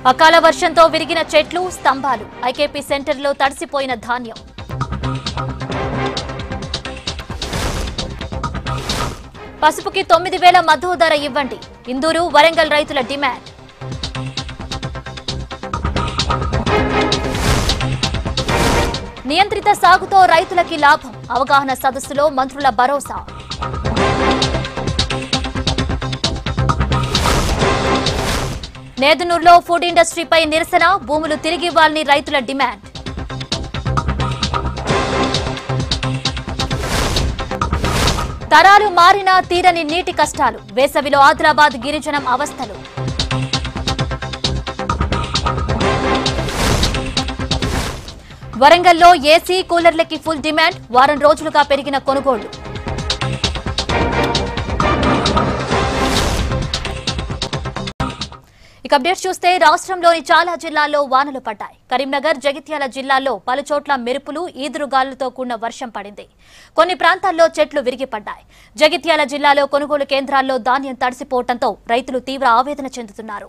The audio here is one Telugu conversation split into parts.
అకాల వర్షంతో విరిగిన చెట్లు స్తంభాలు ఐకేపీ సెంటర్లో తడిసిపోయిన ధాన్యం పసుపుకి తొమ్మిది వేల మద్దతు ధర ఇవ్వండి ఇందూరు వరంగల్ రైతుల డిమాండ్ నియంత్రిత సాగుతో రైతులకి లాభం అవగాహన సదస్సులో మంత్రుల భరోసా నేదునూరులో ఫుడ్ ఇండస్ట్రీపై నిరసన భూములు తిరిగి ఇవ్వాలని రైతుల డిమాండ్ తరాలు మారినా తీరని నీటి కష్టాలు వేసవిలో ఆదిలాబాద్ గిరిజనం అవస్థలు వరంగల్లో ఏసీ కూలర్లకి ఫుల్ డిమాండ్ వారం రోజులుగా పెరిగిన కొనుగోళ్లు ఇక అప్డేట్స్ చూస్తే రాష్ట్రంలోని చాలా జిల్లాల్లో వానలు పడ్డాయి కరీంనగర్ జగిత్యాల జిల్లాల్లో పలు చోట్ల మెరుపులు ఈదురుగాలులతో కూడిన వర్షం పడింది కొన్ని ప్రాంతాల్లో చెట్లు విరిగిపడ్డాయి జగిత్యాల జిల్లాలో కొనుగోలు కేంద్రాల్లో ధాన్యం తడిసిపోవడంతో రైతులు తీవ్ర ఆవేదన చెందుతున్నారు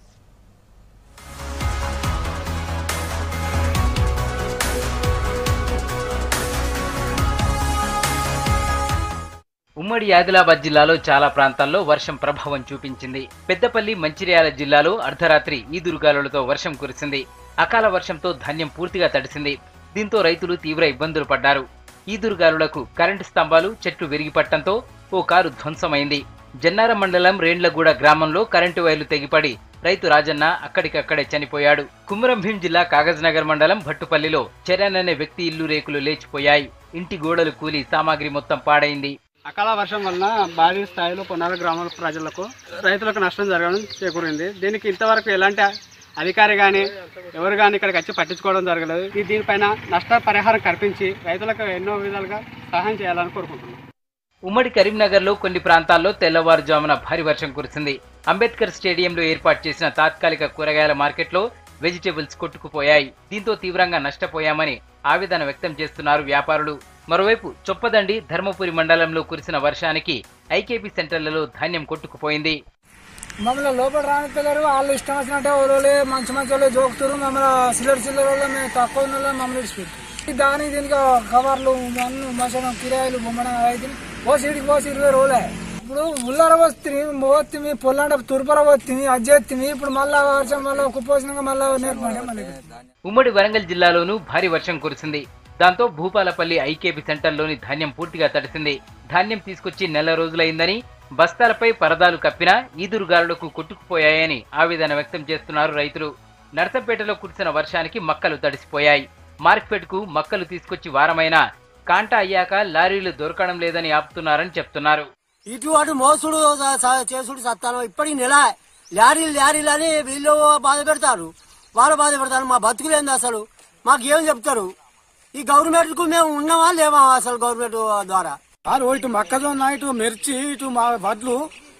ఉమ్మడి ఆదిలాబాద్ జిల్లాలో చాలా ప్రాంతాల్లో వర్షం ప్రభావం చూపించింది పెద్దపల్లి మంచిర్యాల జిల్లాలో అర్ధరాత్రి ఈదురుగాలులతో వర్షం కురిసింది అకాల వర్షంతో ధాన్యం పూర్తిగా తడిసింది దీంతో రైతులు తీవ్ర ఇబ్బందులు పడ్డారు ఈదురుగాలులకు కరెంటు స్తంభాలు చెట్లు విరిగిపట్టడంతో ఓ కారు ధ్వంసమైంది జన్నారం మండలం రేండ్లగూడ గ్రామంలో కరెంటు వైర్లు తెగిపడి రైతు రాజన్న అక్కడికక్కడే చనిపోయాడు కుమరంభీం జిల్లా కాగజ్నగర్ మండలం భట్టుపల్లిలో చరణ్ అనే వ్యక్తి ఇల్లు రేకులు లేచిపోయాయి ఇంటి గోడలు కూలి సామాగ్రి మొత్తం పాడైంది అకాల వర్షం వలన భారీ స్థాయిలో పొన్నాల గ్రామాల ప్రజలకు రైతులకు నష్టం జరగడం చేకూరింది దీనికి ఇంతవరకు ఎలాంటి అధికారి కానీ ఎవరు కానీ ఇక్కడికి వచ్చి పట్టించుకోవడం జరగలేదు ఈ దీనిపైన నష్ట పరిహారం కల్పించి రైతులకు ఎన్నో విధాలుగా సహాయం చేయాలని కోరుకుంటున్నాం ఉమ్మడి కరీంనగర్లో కొన్ని ప్రాంతాల్లో తెల్లవారుజామున భారీ వర్షం కురిసింది అంబేద్కర్ స్టేడియంలో ఏర్పాటు చేసిన తాత్కాలిక కూరగాయల మార్కెట్లో వెజిటేబుల్స్ కొట్టుకుపోయాయి దీంతో తీవ్రంగా నష్టపోయామని ఆవేదన వ్యక్తం చేస్తున్నారు వ్యాపారులు మరోవైపు చొప్పదండి ధర్మపురి మండలంలో కురిసిన వర్షానికి ఐకేపీ సెంటర్లలో ధాన్యం కొట్టుకుపోయింది మమ్మల్ని లోపల రానిస్తలేరు వాళ్ళు ఇష్టం వచ్చినట్టే ఓలోలే మంచి మంచి వాళ్ళు జోకుతారు మమ్మల్ని సిల్లర్ సిల్లర్ వాళ్ళు మేము తక్కువ ఉన్న వాళ్ళు మమ్మల్ని విడిచిపెట్టారు దానికి దీనికి కవర్లు మన్ను మసనం కిరాయిలు బొమ్మన అయితే పోసి ఇడికి పోసి ఇరవై రోజులే ఇప్పుడు ఉల్లార వస్తుంది పోతుంది పొల్లంట తుర్పర వస్తుంది అది చేస్తుంది ఇప్పుడు మళ్ళా వర్షం మళ్ళీ కుప్పోసినాక మళ్ళీ నేర్పండి మళ్ళీ ఉమ్మడి వరంగల్ జిల్లాలోనూ భారీ వర్షం కురిసింది దాంతో భూపాలపల్లి ఐకేపీ సెంటర్లోని ధాన్యం పూర్తిగా తడిసింది ధాన్యం తీసుకొచ్చి నెల రోజులైందని బస్తాలపై పరదాలు కప్పినా ఈదురుగాలులకు కొట్టుకుపోయాయని ఆవేదన వ్యక్తం చేస్తున్నారు రైతులు నర్సంపేటలో కురిసిన వర్షానికి మక్కలు తడిసిపోయాయి మార్కెట్కు మక్కలు తీసుకొచ్చి వారమైనా కాంట అయ్యాక లారీలు దొరకడం లేదని ఆపుతున్నారని చెప్తున్నారు ఇటు అటు మోసుడు స- స- చేసుడు సత్తాను ఇప్పటికి నెల లారీలు లారీలు అని వీళ్ళు బాధ పెడతారు వాళ్ళు బాధ పెడతారు మా బతుకులేంది అసలు మాకు ఏం చెప్తారు ఈ గవర్నమెంట్ కు మేము ఉన్నామా లేవా అసలు గవర్నమెంట్ ద్వారా సార్ ఇటు మొక్కజొన్న ఇటు మిర్చి ఇటు మా వడ్లు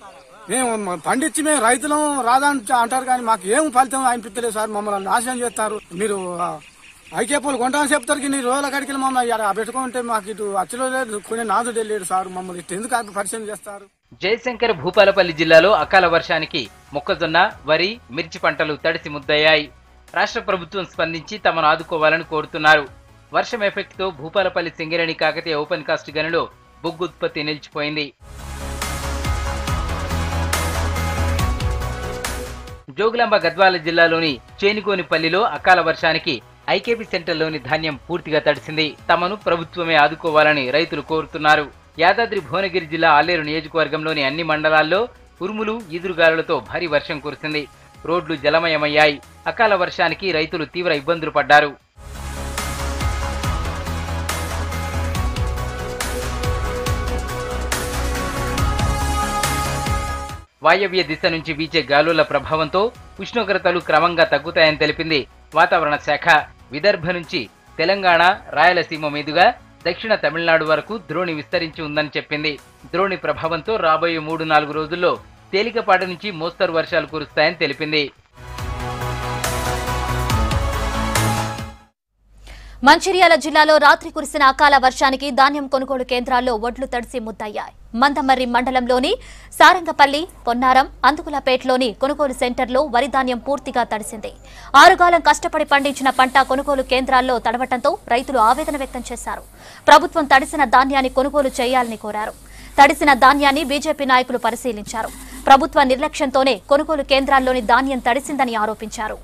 మేము పండించి మేము రైతులం రాదని అంటారు కానీ మాకు ఏం ఫలితం అనిపించలేదు సార్ మమ్మల్ని నాశనం చేస్తారు మీరు ఐకేపూలు కొంటామని చెప్తారు ఇన్ని రోజుల కడికి మమ్మల్ని ఇక్కడ పెట్టుకుంటే మాకు ఇటు అచ్చలో లేదు కొనే నాదుడు లేడు సార్ మమ్మల్ని ఇటు ఎందుకు ఆపి పరిచయం చేస్తారు జయశంకర్ భూపాలపల్లి జిల్లాలో అకాల వర్షానికి మొక్కజొన్న వరి మిర్చి పంటలు తడిసి ముద్దయ్యాయి రాష్ట్ర ప్రభుత్వం స్పందించి తమను ఆదుకోవాలని కోరుతున్నారు వర్షం ఎఫెక్ట్ తో భూపాలపల్లి సింగరేణి కాకతీయ ఓపెన్ కాస్ట్ గనిలో బొగ్గు ఉత్పత్తి నిలిచిపోయింది జోగులాంబ గద్వాల జిల్లాలోని చేనుగోనిపల్లిలో అకాల వర్షానికి ఐకేపీ సెంటర్లోని ధాన్యం పూర్తిగా తడిసింది తమను ప్రభుత్వమే ఆదుకోవాలని రైతులు కోరుతున్నారు యాదాద్రి భువనగిరి జిల్లా ఆలేరు నియోజకవర్గంలోని అన్ని మండలాల్లో ఉరుములు ఈదురుగాలులతో భారీ వర్షం కురిసింది రోడ్లు జలమయమయ్యాయి అకాల వర్షానికి రైతులు తీవ్ర ఇబ్బందులు పడ్డారు వాయవ్య దిశ నుంచి వీచే గాలుల ప్రభావంతో ఉష్ణోగ్రతలు క్రమంగా తగ్గుతాయని తెలిపింది వాతావరణ శాఖ విదర్భ నుంచి తెలంగాణ రాయలసీమ మీదుగా దక్షిణ తమిళనాడు వరకు ద్రోణి విస్తరించి ఉందని చెప్పింది ద్రోణి ప్రభావంతో రాబోయే మూడు నాలుగు రోజుల్లో తేలికపాటి నుంచి మోస్తరు వర్షాలు కురుస్తాయని తెలిపింది మంచిర్యాల జిల్లాలో రాత్రి కురిసిన అకాల వర్షానికి ధాన్యం కొనుగోలు కేంద్రాల్లో ఒడ్లు తడిసి ముద్దయ్యాయి మందమర్రి మండలంలోని సారంగపల్లి పొన్నారం అందుకులపేటలోని కొనుగోలు సెంటర్లో వరి ధాన్యం పూర్తిగా తడిసింది ఆరుగాలం కష్టపడి పండించిన పంట కొనుగోలు కేంద్రాల్లో తడవటంతో రైతులు ఆవేదన వ్యక్తం చేశారు ప్రభుత్వం తడిసిన ధాన్యాన్ని కొనుగోలు చేయాలని కోరారు తడిసిన ధాన్యాన్ని బీజేపీ నాయకులు పరిశీలించారు ప్రభుత్వ నిర్లక్ష్యంతోనే కొనుగోలు కేంద్రాల్లోని ధాన్యం తడిసిందని ఆరోపించారు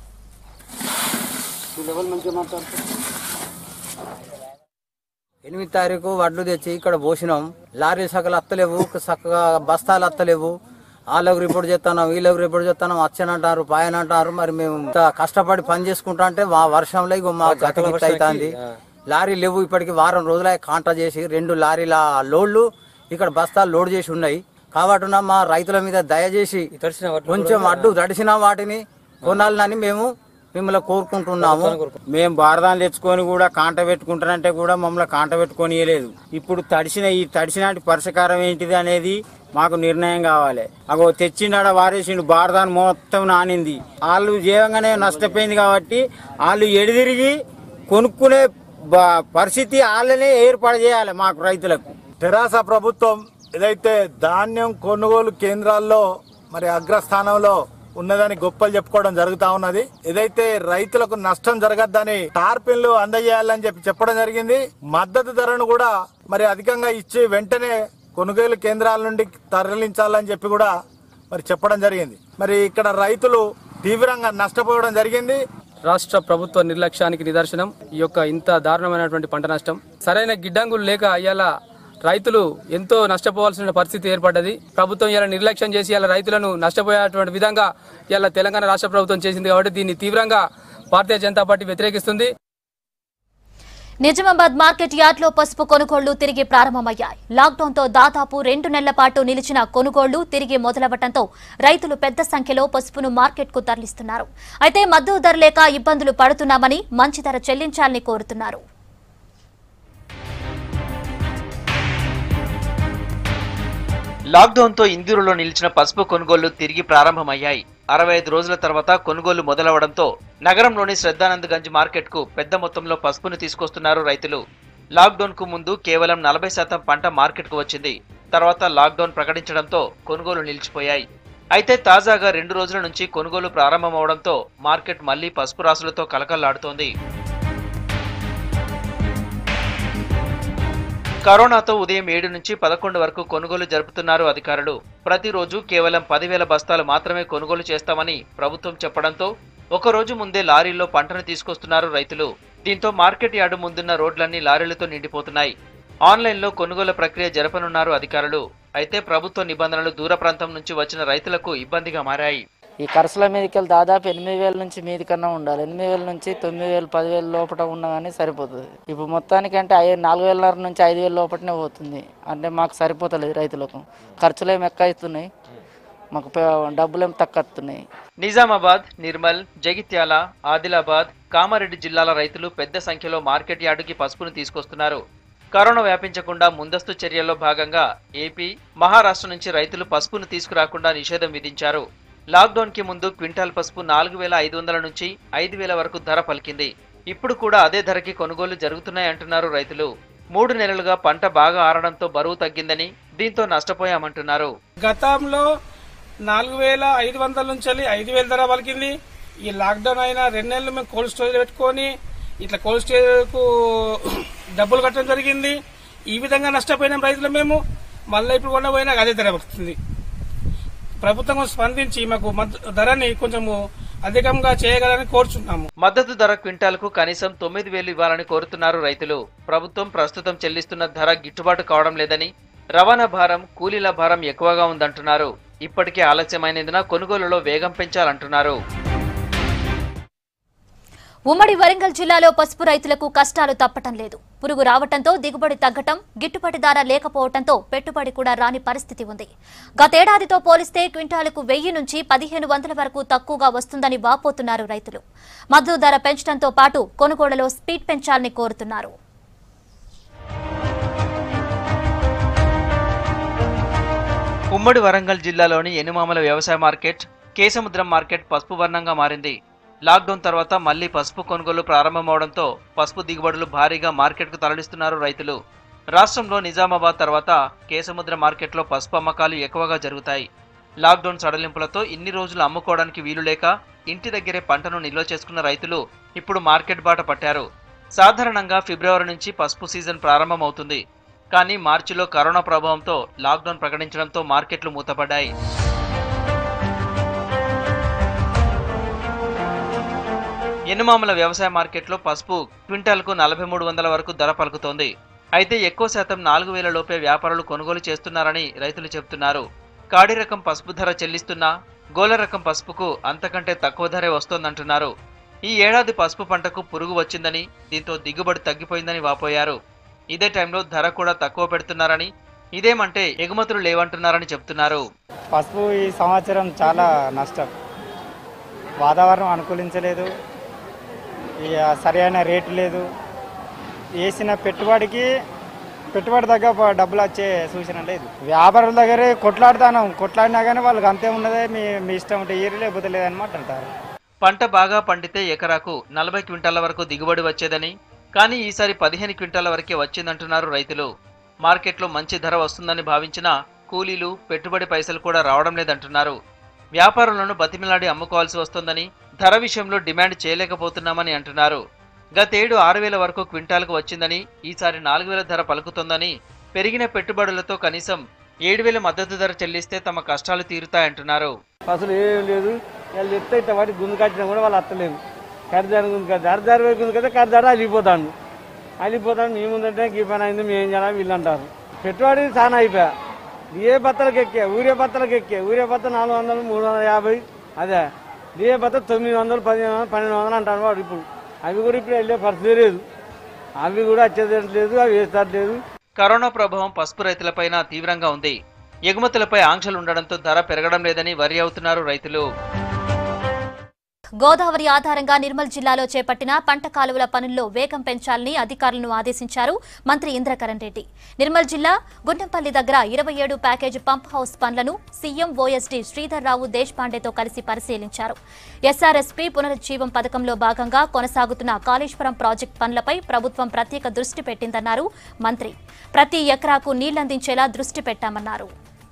ఎనిమిది తారీఖు వడ్లు తెచ్చి ఇక్కడ పోసినాం లారీ సగలు అత్తలేవు చక్కగా బస్తాలు అత్తలేవు వాళ్ళకు రిపోర్ట్ చేస్తున్నాం వీళ్ళకి రిపోర్ట్ చేస్తున్నాం వచ్చానంటారు పాయనంటారు మరి మేము ఇంత కష్టపడి పని చేసుకుంటా అంటే మా వర్షంలో ఇగో మా గతగిత్త అవుతుంది లారీ లేవు ఇప్పటికి వారం రోజుల కాంటా చేసి రెండు లారీల లోడ్లు ఇక్కడ బస్తాలు లోడ్ చేసి ఉన్నాయి కాబట్టి ఉన్న మా రైతుల మీద దయచేసి కొంచెం అడ్డు తడిసిన వాటిని కొనాలని మేము మిమ్మల్ని కోరుకుంటున్నాము మేము బారదాలు తెచ్చుకొని కూడా కాంట పెట్టుకుంటానంటే కూడా మమ్మల్ని కాంట పెట్టుకొని ఇవ్వలేదు ఇప్పుడు తడిసిన ఈ తడిసినాటి పరిష్కారం ఏంటిది అనేది మాకు నిర్ణయం కావాలి అగో తెచ్చిండాడ వారేసిండు బారదాన్ మొత్తం నానింది వాళ్ళు జీవంగానే నష్టపోయింది కాబట్టి వాళ్ళు ఎడిదిరిగి కొనుక్కునే బ- పరిస్థితి వాళ్ళనే ఏర్పాటు చేయాలి మాకు రైతులకు తెరాస ప్రభుత్వం ఏదైతే ధాన్యం కొనుగోలు కేంద్రాల్లో మరి అగ్రస్థానంలో ఉన్నదని గొప్పలు చెప్పుకోవడం జరుగుతా ఉన్నది ఏదైతే రైతులకు నష్టం జరగద్దని టార్పిన్లు అందజేయాలని చెప్పి చెప్పడం జరిగింది మద్దతు ధరను కూడా మరి అధికంగా ఇచ్చి వెంటనే కొనుగోలు కేంద్రాల నుండి తరలించాలని చెప్పి కూడా మరి చెప్పడం జరిగింది మరి ఇక్కడ రైతులు తీవ్రంగా నష్టపోవడం జరిగింది రాష్ట్ర ప్రభుత్వ నిర్లక్ష్యానికి నిదర్శనం ఈ యొక్క ఇంత దారుణమైనటువంటి పంట నష్టం సరైన గిడ్డంగులు లేక ఇవాళ రైతులు ఎంతో నష్టపోవాల్సిన పరిస్థితి ఏర్పడ్డది ప్రభుత్వం ఇలా నిర్లక్ష్యం చేసి ఇలా రైతులను నష్టపోయేటువంటి విధంగా ఇలా తెలంగాణ రాష్ట్ర ప్రభుత్వం చేసింది కాబట్టి దీన్ని తీవ్రంగా భారతీయ జనతా పార్టీ వ్యతిరేకిస్తుంది నిజామాబాద్ మార్కెట్ యార్డ్లో పసుపు కొనుగోళ్లు తిరిగి ప్రారంభమయ్యాయి లాక్డౌన్తో దాదాపు రెండు నెలల పాటు నిలిచిన కొనుగోళ్లు తిరిగి మొదలవడంతో రైతులు పెద్ద సంఖ్యలో పసుపును మార్కెట్కు తరలిస్తున్నారు అయితే మద్దతు ధర లేక ఇబ్బందులు పడుతున్నామని మంచి ధర చెల్లించాలని కోరుతున్నారు లాక్డౌన్తో ఇందూరులో నిలిచిన పసుపు కొనుగోళ్లు తిరిగి ప్రారంభమయ్యాయి అరవై ఐదు రోజుల తర్వాత కొనుగోలు మొదలవడంతో నగరంలోని శ్రద్ధానంద్ గంజ్ మార్కెట్కు పెద్ద మొత్తంలో పసుపును తీసుకొస్తున్నారు రైతులు లాక్డౌన్ కు ముందు కేవలం నలభై శాతం పంట మార్కెట్కు వచ్చింది తర్వాత లాక్డౌన్ ప్రకటించడంతో కొనుగోలు నిలిచిపోయాయి అయితే తాజాగా రెండు రోజుల నుంచి కొనుగోలు ప్రారంభమవడంతో మార్కెట్ మళ్లీ పసుపు రాసులతో కలకల్లాడుతోంది కరోనాతో ఉదయం ఏడు నుంచి పదకొండు వరకు కొనుగోలు జరుపుతున్నారు అధికారులు ప్రతిరోజు కేవలం పదివేల బస్తాలు మాత్రమే కొనుగోలు చేస్తామని ప్రభుత్వం చెప్పడంతో ఒక రోజు ముందే లారీల్లో పంటను తీసుకొస్తున్నారు రైతులు దీంతో మార్కెట్ యార్డు ముందున్న రోడ్లన్నీ లారీలతో నిండిపోతున్నాయి ఆన్లైన్లో కొనుగోలు ప్రక్రియ జరపనున్నారు అధికారులు అయితే ప్రభుత్వ నిబంధనలు దూర ప్రాంతం నుంచి వచ్చిన రైతులకు ఇబ్బందిగా మారాయి ఈ ఖర్చుల మీదకి వెళ్ళి దాదాపు ఎనిమిది వేల నుంచి మీది కన్నా ఉండాలి ఎనిమిది వేల నుంచి తొమ్మిది వేలు పదివేల లోపల ఉన్నా కానీ సరిపోతుంది ఇప్పుడు మొత్తానికి అంటే ఐదు నాలుగు వేలన్నర నుంచి ఐదు వేల లోపలనే పోతుంది అంటే మాకు సరిపోతలేదు రైతులకు ఖర్చులు ఏమి ఎక్కువ అవుతున్నాయి మాకు పే- డబ్బులు ఏమి తక్కువ వస్తున్నాయి నిజామాబాద్ నిర్మల్ జగిత్యాల ఆదిలాబాద్ కామారెడ్డి జిల్లాల రైతులు పెద్ద సంఖ్యలో మార్కెట్ యార్డుకి పసుపును తీసుకొస్తున్నారు కరోనా వ్యాపించకుండా ముందస్తు చర్యల్లో భాగంగా ఏపీ మహారాష్ట్ర నుంచి రైతులు పసుపును తీసుకురాకుండా నిషేధం విధించారు లాక్డౌన్ కి ముందు క్వింటాల్ పసుపు నాలుగు వేల ఐదు వందల నుంచి ఐదు వేల వరకు ధర పలికింది ఇప్పుడు కూడా అదే ధరకి కొనుగోలు జరుగుతున్నాయంటున్నారు రైతులు మూడు నెలలుగా పంట బాగా ఆరడంతో బరువు తగ్గిందని దీంతో నష్టపోయామంటున్నారు గతంలో నాలుగు వేల ఐదు వందల నుంచి వెళ్ళి ఐదు వేల ధర పలికింది ఈ లాక్డౌన్ అయిన రెండు నెలలు మేము కోల్డ్ స్టోరేజ్ పెట్టుకొని ఇట్లా కోల్డ్ స్టోరేజ్కు డబ్బులు కట్టడం జరిగింది ఈ విధంగా నష్టపోయినాం రైతులు మేము మళ్ళీ ఇప్పుడు కొండ పోయినా అదే ధర పడుతుంది ప్రభుత్వం స్పందించి మాకు మద్ద- ధరని కొంచెము అధికంగా చేయగలని కోరుచున్నాము మద్దతు ధర క్వింటాల్కు కనీసం తొమ్మిది వేలు ఇవ్వాలని కోరుతున్నారు రైతులు ప్రభుత్వం ప్రస్తుతం చెల్లిస్తున్న ధర గిట్టుబాటు కావడం లేదని రవాణా భారం కూలీల భారం ఎక్కువగా ఉందంటున్నారు ఇప్పటికే ఆలస్యమైనందున కొనుగోలులో వేగం పెంచాలంటున్నారు ఉమ్మడి వరంగల్ జిల్లాలో పసుపు రైతులకు కష్టాలు తప్పటం లేదు పురుగు రావటంతో దిగుబడి తగ్గటం గిట్టుబాటు ధర లేకపోవడంతో పెట్టుబడి కూడా రాని పరిస్థితి ఉంది గతేడాదితో పోలిస్తే క్వింటాలకు వెయ్యి నుంచి పదిహేను వందల వరకు తక్కువగా వస్తుందని వాపోతున్నారు రైతులు మద్దతు ధర పెంచడంతో పాటు కొనుగోళ్లలో స్పీడ్ పెంచాలని కోరుతున్నారు ఉమ్మడి వరంగల్ జిల్లాలోని ఎనుమామల వ్యవసాయ మార్కెట్ కేసముద్రం మార్కెట్ పసుపు వర్ణంగా మారింది లాక్డౌన్ తర్వాత మళ్లీ పసుపు కొనుగోలు ప్రారంభమవడంతో పసుపు దిగుబడులు భారీగా మార్కెట్కు తరలిస్తున్నారు రైతులు రాష్ట్రంలో నిజామాబాద్ తర్వాత కేసముద్ర మార్కెట్లో పసుపు అమ్మకాలు ఎక్కువగా జరుగుతాయి లాక్డౌన్ సడలింపులతో ఇన్ని రోజులు అమ్ముకోవడానికి వీలు లేక ఇంటి దగ్గరే పంటను నిల్వ చేసుకున్న రైతులు ఇప్పుడు మార్కెట్ బాట పట్టారు సాధారణంగా ఫిబ్రవరి నుంచి పసుపు సీజన్ ప్రారంభమవుతుంది కానీ మార్చిలో కరోనా ప్రభావంతో లాక్డౌన్ ప్రకటించడంతో మార్కెట్లు మూతపడ్డాయి ఎనుమాముల వ్యవసాయ మార్కెట్లో పసుపు క్వింటాల్కు నలభై మూడు వందల వరకు ధర పలుకుతోంది అయితే ఎక్కువ శాతం నాలుగు వేల లోపే వ్యాపారులు కొనుగోలు చేస్తున్నారని రైతులు చెబుతున్నారు కాడి రకం పసుపు ధర చెల్లిస్తున్నా గోల రకం పసుపుకు అంతకంటే తక్కువ ధరే వస్తోందంటున్నారు ఈ ఏడాది పసుపు పంటకు పురుగు వచ్చిందని దీంతో దిగుబడి తగ్గిపోయిందని వాపోయారు ఇదే టైంలో ధర కూడా తక్కువ పెడుతున్నారని ఇదేమంటే ఎగుమతులు లేవంటున్నారని చెప్తున్నారు పసుపు ఈ సంవత్సరం చాలా నష్టం వాతావరణం అనుకూలించలేదు ఇక సరైన రేటు లేదు వేసిన పెట్టుబడికి పెట్టుబడి తగ్గ ప- డబ్బులు వచ్చే సూచన లేదు వ్యాపారుల దగ్గరే కొట్లాడుతాను కొట్లాడినా కానీ వాళ్ళకి అంతే ఉన్నదే మీ మీ ఇష్టం ఉంటే ఇయర్ లేకపోతే లేదని మాట్లాడతారు పంట బాగా పండితే ఎకరాకు నలభై క్వింటాల వరకు దిగుబడి వచ్చేదని కానీ ఈసారి పదిహేను క్వింటాల వరకే వచ్చిందంటున్నారు రైతులు మార్కెట్లో మంచి ధర వస్తుందని భావించినా కూలీలు పెట్టుబడి పైసలు కూడా రావడం లేదంటున్నారు వ్యాపారులను బతిమిలాడి అమ్ముకోవాల్సి వస్తోందని ధర విషయంలో డిమాండ్ చేయలేకపోతున్నామని అంటున్నారు గతేడు ఆరు వేల వరకు క్వింటాల్కు వచ్చిందని ఈసారి నాలుగు వేల ధర పలుకుతోందని పెరిగిన పెట్టుబడులతో కనీసం ఏడు వేల మద్దతు ధర చెల్లిస్తే తమ కష్టాలు తీరుతాయంటున్నారు అసలు ఏం లేదు వాళ్ళు ఎత్తే ఇట్లా వాటి గుండు కట్టినా కూడా వాళ్ళు అత్తలేము కరిదారు గుండు కట్టి అరదారు వేలు గుండు కడితే కరిదారు అలిగిపోతాడు అలిగిపోతాడు మేముందంటే ఈ పని అయింది మేము ఏం చేయాలి వీళ్ళు అంటారు పెట్టుబడి చాలా అయిపోయా ఏ బత్తలకు ఎక్కే ఊరే బత్తలకు ఎక్కే ఊరే బత్త నాలుగు వందలు మూడు వందల యాభై అదే ఏ బత్త తొమ్మిది వందలు పదిహేను వందలు పన్నెండు వందలు అంటారు వాడు ఇప్పుడు అవి కూడా ఇప్పుడు వెళ్ళే పరిస్థితి లేదు అవి కూడా వచ్చేది లేదు అవి వేస్తారు లేదు కరోనా ప్రభావం పసుపు రైతులపైన తీవ్రంగా ఉంది ఎగుమతులపై ఆంక్షలు ఉండడంతో ధర పెరగడం లేదని వరి అవుతున్నారు రైతులు గోదావరి ఆధారంగా నిర్మల్ జిల్లాలో చేపట్టిన పంట కాలువల పనుల్లో వేగం పెంచాలని అధికారులను ఆదేశించారు మంత్రి ఇంద్రకరణ్ రెడ్డి నిర్మల్ జిల్లా గుండంపల్లి దగ్గర ఇరవై ఏడు ప్యాకేజ్ పంప్ హౌస్ పనులను సీఎం ఓఎస్డీ శ్రీధర్ రావు దేశ్పాండేతో కలిసి పరిశీలించారు ఎస్ఆర్ఎస్పీ పునరుజ్జీవం పథకంలో భాగంగా కొనసాగుతున్న కాళేశ్వరం ప్రాజెక్టు పనులపై ప్రభుత్వం ప్రత్యేక దృష్టి పెట్టిందన్నారు మంత్రి ప్రతి ఎకరాకు నీళ్లందించేలా దృష్టి పెట్టామన్నారు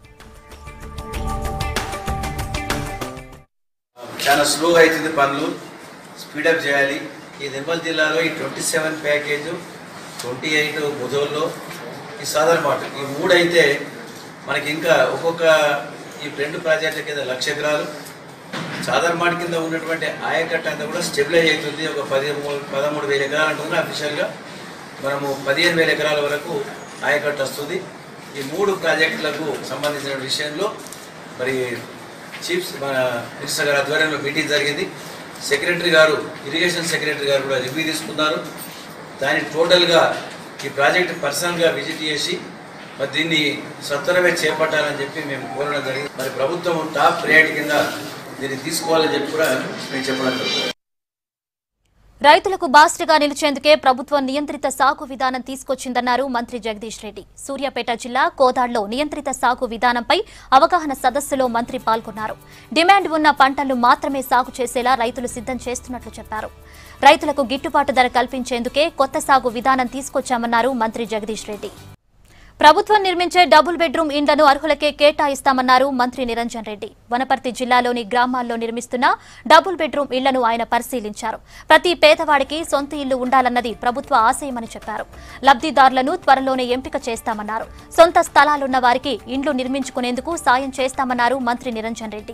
చాలా స్లోగా అవుతుంది పనులు స్పీడప్ చేయాలి ఈ నిర్మల్ జిల్లాలో ఈ twenty seven package twenty eight ముజోల్లో ఈ సాధారణ మాట ఈ మూడు అయితే మనకి ఇంకా ఒక్కొక్క ఈ రెండు ప్రాజెక్టుల కింద లక్ష ఎకరాలు సాధారణ మాట కింద ఉన్నటువంటి ఆయకట్ట అంతా కూడా స్టెబిలైజ్ అవుతుంది ఒక పదిమూడు పదమూడు వేల ఎకరాలు అంటుంది అఫీషియల్గా మనము పదిహేను వేల ఎకరాల వరకు ఆయకట్టు వస్తుంది ఈ మూడు ప్రాజెక్టులకు సంబంధించిన విషయంలో మరి చీఫ్ మన మినిస్టర్ గారి ఆధ్వర్యంలో మీటింగ్ జరిగింది సెక్రటరీ గారు ఇరిగేషన్ సెక్రటరీ గారు కూడా రివ్యూ తీసుకున్నారు దాన్ని టోటల్గా ఈ ప్రాజెక్ట్ పర్సనల్గా విజిట్ చేసి మరి దీన్ని సత్వరమే చేపట్టాలని చెప్పి మేము కోరడం జరిగింది మరి ప్రభుత్వం టాప్ ప్రయారిటీ కింద దీన్ని తీసుకోవాలని చెప్పి కూడా మేము చెప్పడం జరుగుతుంది రైతులకు బాస్టిగా నిలిచేందుకే ప్రభుత్వం నియంత్రిత సాగు విధానం తీసుకొచ్చిందన్నారు మంత్రి జగదీష్ రెడ్డి సూర్యాపేట జిల్లా కోదాడ్లో నియంత్రిత సాగు విధానంపై అవగాహన సదస్సులో మంత్రి పాల్గొన్నారు డిమాండ్ ఉన్న పంటలను మాత్రమే సాగు చేసేలా రైతులు సిద్ధం చేస్తున్నట్లు చెప్పారు రైతులకు గిట్టుబాటు ధర కల్పించేందుకే కొత్త సాగు విధానం తీసుకొచ్చామన్నారు మంత్రి జగదీష్ రెడ్డి ప్రభుత్వం నిర్మించే డబుల్ బెడ్రూమ్ ఇండ్లను అర్హులకే కేటాయిస్తామన్నారు మంత్రి నిరంజన్ రెడ్డి వనపర్తి జిల్లాలోని గ్రామాల్లో నిర్మిస్తున్న డబుల్ బెడ్రూమ్ ఇళ్లను ఆయన పరిశీలించారు ప్రతి పేదవాడికి సొంత ఇల్లు ఉండాలన్నది ప్రభుత్వ ఆశయమని చెప్పారు లబ్ధిదారులను త్వరలోనే ఎంపిక చేస్తామన్నారు సొంత స్థలాలున్న వారికి ఇండ్లు నిర్మించుకునేందుకు సాయం చేస్తామన్నారు మంత్రి నిరంజన్ రెడ్డి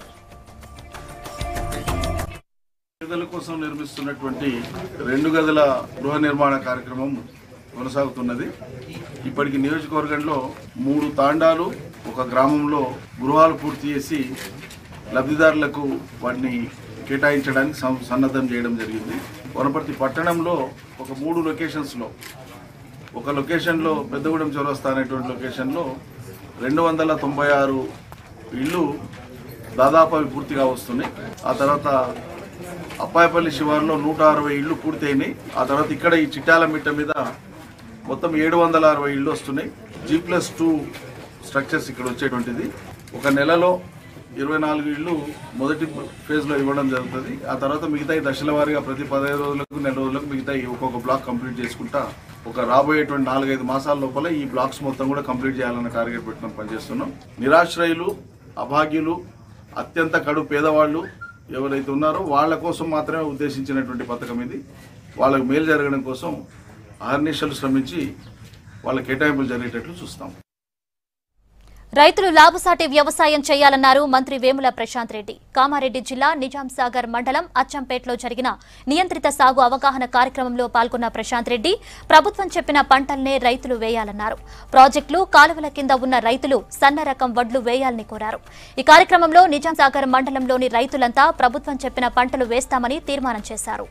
పేదల కోసం నిర్మిస్తున్నటువంటి రెండు గదుల గృహ నిర్మాణ కార్యక్రమం కొనసాగుతున్నది ఇప్పటికి నియోజకవర్గంలో మూడు తాండాలు ఒక గ్రామంలో గృహాలు పూర్తి చేసి లబ్ధిదారులకు వాటిని కేటాయించడానికి సం- సన్నద్ధం చేయడం జరిగింది వనపర్తి పట్టణంలో ఒక మూడు లొకేషన్స్లో ఒక లొకేషన్లో పెద్దగూడెం చౌరస్తా అనేటువంటి లొకేషన్లో రెండు వందల తొంభై ఆరు ఇళ్ళు దాదాపు అవి పూర్తిగా వస్తున్నాయి ఆ తర్వాత అప్పాయపల్లి శివారులో నూట అరవై ఇళ్ళు పూర్తయినాయి ఆ తర్వాత ఇక్కడ ఈ చిట్టాల మిట్ట మీద మొత్తం ఏడు వందల అరవై ఇళ్ళు వస్తున్నాయి జీ ప్లస్ టూ స్ట్రక్చర్స్ ఇక్కడ వచ్చేటువంటిది ఒక నెలలో ఇరవై నాలుగు ఇళ్ళు మొదటి ఫేజ్లో ఇవ్వడం జరుగుతుంది ఆ తర్వాత మిగతా ఈ దశల వారీగా ప్రతి పదహైదు రోజులకు నెల రోజులకు మిగతా ఈ ఒక్కొక్క బ్లాక్ కంప్లీట్ చేసుకుంటా ఒక రాబోయేటువంటి నాలుగైదు మాసాల లోపల ఈ బ్లాక్స్ మొత్తం కూడా కంప్లీట్ చేయాలన్న టార్గెట్ పెట్టుకుని పనిచేస్తున్నాం నిరాశ్రయులు అభాగ్యులు అత్యంత కడు పేదవాళ్ళు ఎవరైతే ఉన్నారో వాళ్ళ కోసం మాత్రమే ఉద్దేశించినటువంటి పథకం ఇది వాళ్ళకు మేలు జరగడం కోసం అహర్నిశలు శ్రమించి వాళ్ళ కేటాయింపులు జరిగేటట్లు చూస్తాం రైతులు లాభసాటి వ్యవసాయం చేయాలన్నారు మంత్రి వేముల ప్రశాంత్ రెడ్డి కామారెడ్డి జిల్లా నిజాం సాగర్ మండలం అచ్చంపేటలో జరిగిన నియంత్రిత సాగు అవగాహన కార్యక్రమంలో పాల్గొన్న ప్రశాంత్ రెడ్డి ప్రభుత్వం చెప్పిన పంటల్నే రైతులు వేయాలన్నారు ప్రాజెక్టులు కాలువల కింద ఉన్న రైతులు సన్న రకం వడ్లు వేయాలని కోరారు ఈ కార్యక్రమంలో నిజాం సాగర్ మండలంలోని రైతులంతా ప్రభుత్వం చెప్పిన పంటలు వేస్తామని తీర్మానం చేశారు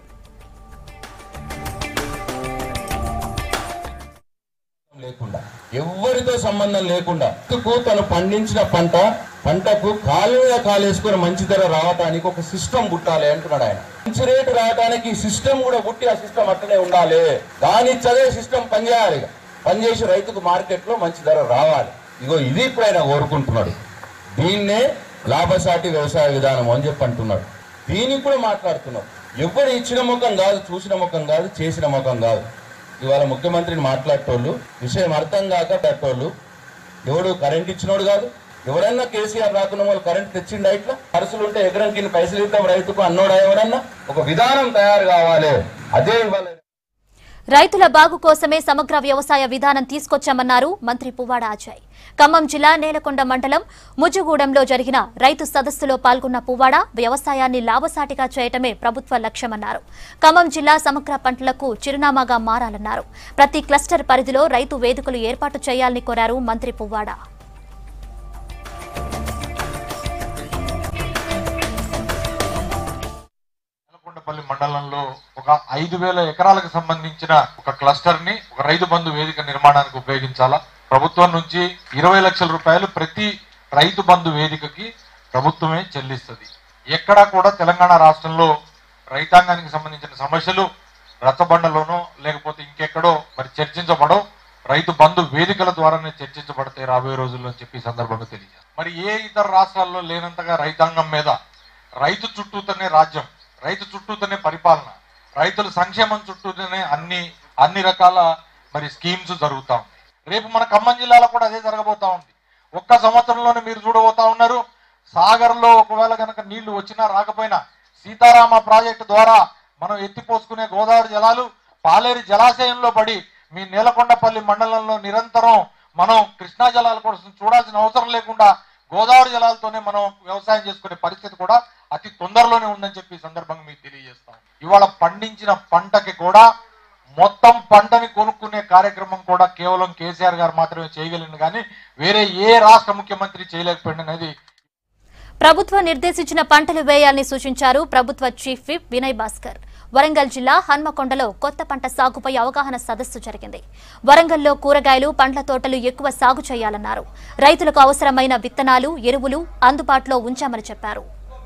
లేకుండా ఎవరితో సంబంధం లేకుండా రైతుకు తను పండించిన పంట పంటకు కాలు మీద కాలేసుకొని మంచి ధర రావడానికి ఒక సిస్టమ్ పుట్టాలి అంటున్నాడు ఆయన మంచి రేటు రావడానికి సిస్టమ్ కూడా పుట్టి ఆ సిస్టమ్ అట్లనే ఉండాలి దాని చదివే సిస్టమ్ పనిచేయాలి ఇక. పనిచేసి రైతుకు మార్కెట్ లో మంచి ధర రావాలి ఇగో ఇది ఇప్పుడు ఆయన కోరుకుంటున్నాడు దీన్నే లాభసాటి వ్యవసాయ విధానం అని చెప్పి అంటున్నాడు దీనికి కూడా మాట్లాడుతున్నాడు ఎవరు ఇచ్చిన ముఖం కాదు చూసిన ముఖం కాదు చేసిన ముఖం కాదు ఇవాళ ముఖ్యమంత్రిని మాట్లాడేటోళ్ళు విషయం అర్థం కాక పెట్టోళ్ళు ఎవడు కరెంట్ ఇచ్చినోడు కాదు ఎవరన్నా కేసీఆర్ రాకున్న వాళ్ళు కరెంట్ తెచ్చిండా ఇట్లా ఖర్చులు ఉంటే ఎకరం కింద పైసలు ఇద్దాం రైతుకు అన్నోడా ఎవడన్నా ఒక విధానం తయారు కావాలి అదే ఇవాళ రైతుల బాగు కోసమే సమగ్ర వ్యవసాయ విధానం తీసుకొచ్చామన్నారు మంత్రి పువ్వాడ అజయ్ ఖమ్మం జిల్లా నేలకొండ మండలం ముజుగూడెంలో జరిగిన రైతు సదస్సులో పాల్గొన్న పువ్వాడ వ్యవసాయాన్ని లాభసాటిగా చేయటమే ప్రభుత్వ లక్ష్యమన్నారు ఖమ్మం జిల్లా సమగ్ర పంటలకు చిరునామాగా మారాలన్నారు ప్రతి క్లస్టర్ పరిధిలో రైతు వేదికలు ఏర్పాటు చేయాలని కోరారు మంత్రి పువ్వాడ కొండపల్లి మండలంలో ఒక ఐదు వేల ఎకరాలకు సంబంధించిన ఒక క్లస్టర్ ని ఒక రైతు బంధు వేదిక నిర్మాణానికి ఉపయోగించాలా ప్రభుత్వం నుంచి ఇరవై లక్షల రూపాయలు ప్రతి రైతు బంధు వేదికకి ప్రభుత్వమే చెల్లిస్తుంది ఎక్కడా కూడా తెలంగాణ రాష్ట్రంలో రైతాంగానికి సంబంధించిన సమస్యలు రచ్చబండలోనో లేకపోతే ఇంకెక్కడో మరి చర్చించబడో రైతు బంధు వేదికల ద్వారానే చర్చించబడతాయి రాబోయే రోజుల్లో అని చెప్పి ఈ సందర్భంగా తెలియజేస్తారు మరి ఏ ఇతర రాష్ట్రాల్లో లేనంతగా రైతాంగం మీద రైతు చుట్టూతోనే రాజ్యం రైతు చుట్టూతోనే పరిపాలన రైతుల సంక్షేమం చుట్టూతోనే అన్ని అన్ని రకాల మరి స్కీమ్స్ జరుగుతా ఉన్నాయి రేపు మన ఖమ్మం జిల్లాలో కూడా అదే జరగబోతా ఉంది ఒక్క సంవత్సరంలోనే మీరు చూడబోతా ఉన్నారు సాగర్ లో ఒకవేళ కనుక నీళ్లు వచ్చినా రాకపోయినా సీతారామ ప్రాజెక్టు ద్వారా మనం ఎత్తిపోసుకునే గోదావరి జలాలు పాలేరు జలాశయంలో పడి మీ నేలకొండపల్లి మండలంలో నిరంతరం మనం కృష్ణా జలాల కోసం చూడాల్సిన అవసరం లేకుండా గోదావరి జలాలతోనే మనం వ్యవసాయం చేసుకునే పరిస్థితి కూడా అతి తొందరలోనే ఉందని చెప్పి ఈ సందర్భంగా మీకు తెలియజేస్తాం ఇవాళ పండించిన పంటకి కూడా మొత్తం పంటని కొనుక్కునే కార్యక్రమం కూడా కేవలం కేసీఆర్ గారు మాత్రమే చేయగలిగింది కానీ వేరే ఏ రాష్ట్ర ముఖ్యమంత్రి చేయలేకపోయింది అనేది ప్రభుత్వం నిర్దేశించిన పంటలు వేయాలని సూచించారు ప్రభుత్వ చీఫ్ విప్ వినయ్ భాస్కర్ వరంగల్ జిల్లా హన్మకొండలో కొత్త పంట సాగుపై అవగాహన సదస్సు జరిగింది వరంగల్లో కూరగాయలు పండ్ల తోటలు ఎక్కువ సాగు చేయాలన్నారు రైతులకు అవసరమైన విత్తనాలు ఎరువులు అందుబాటులో ఉంచామని చెప్పారు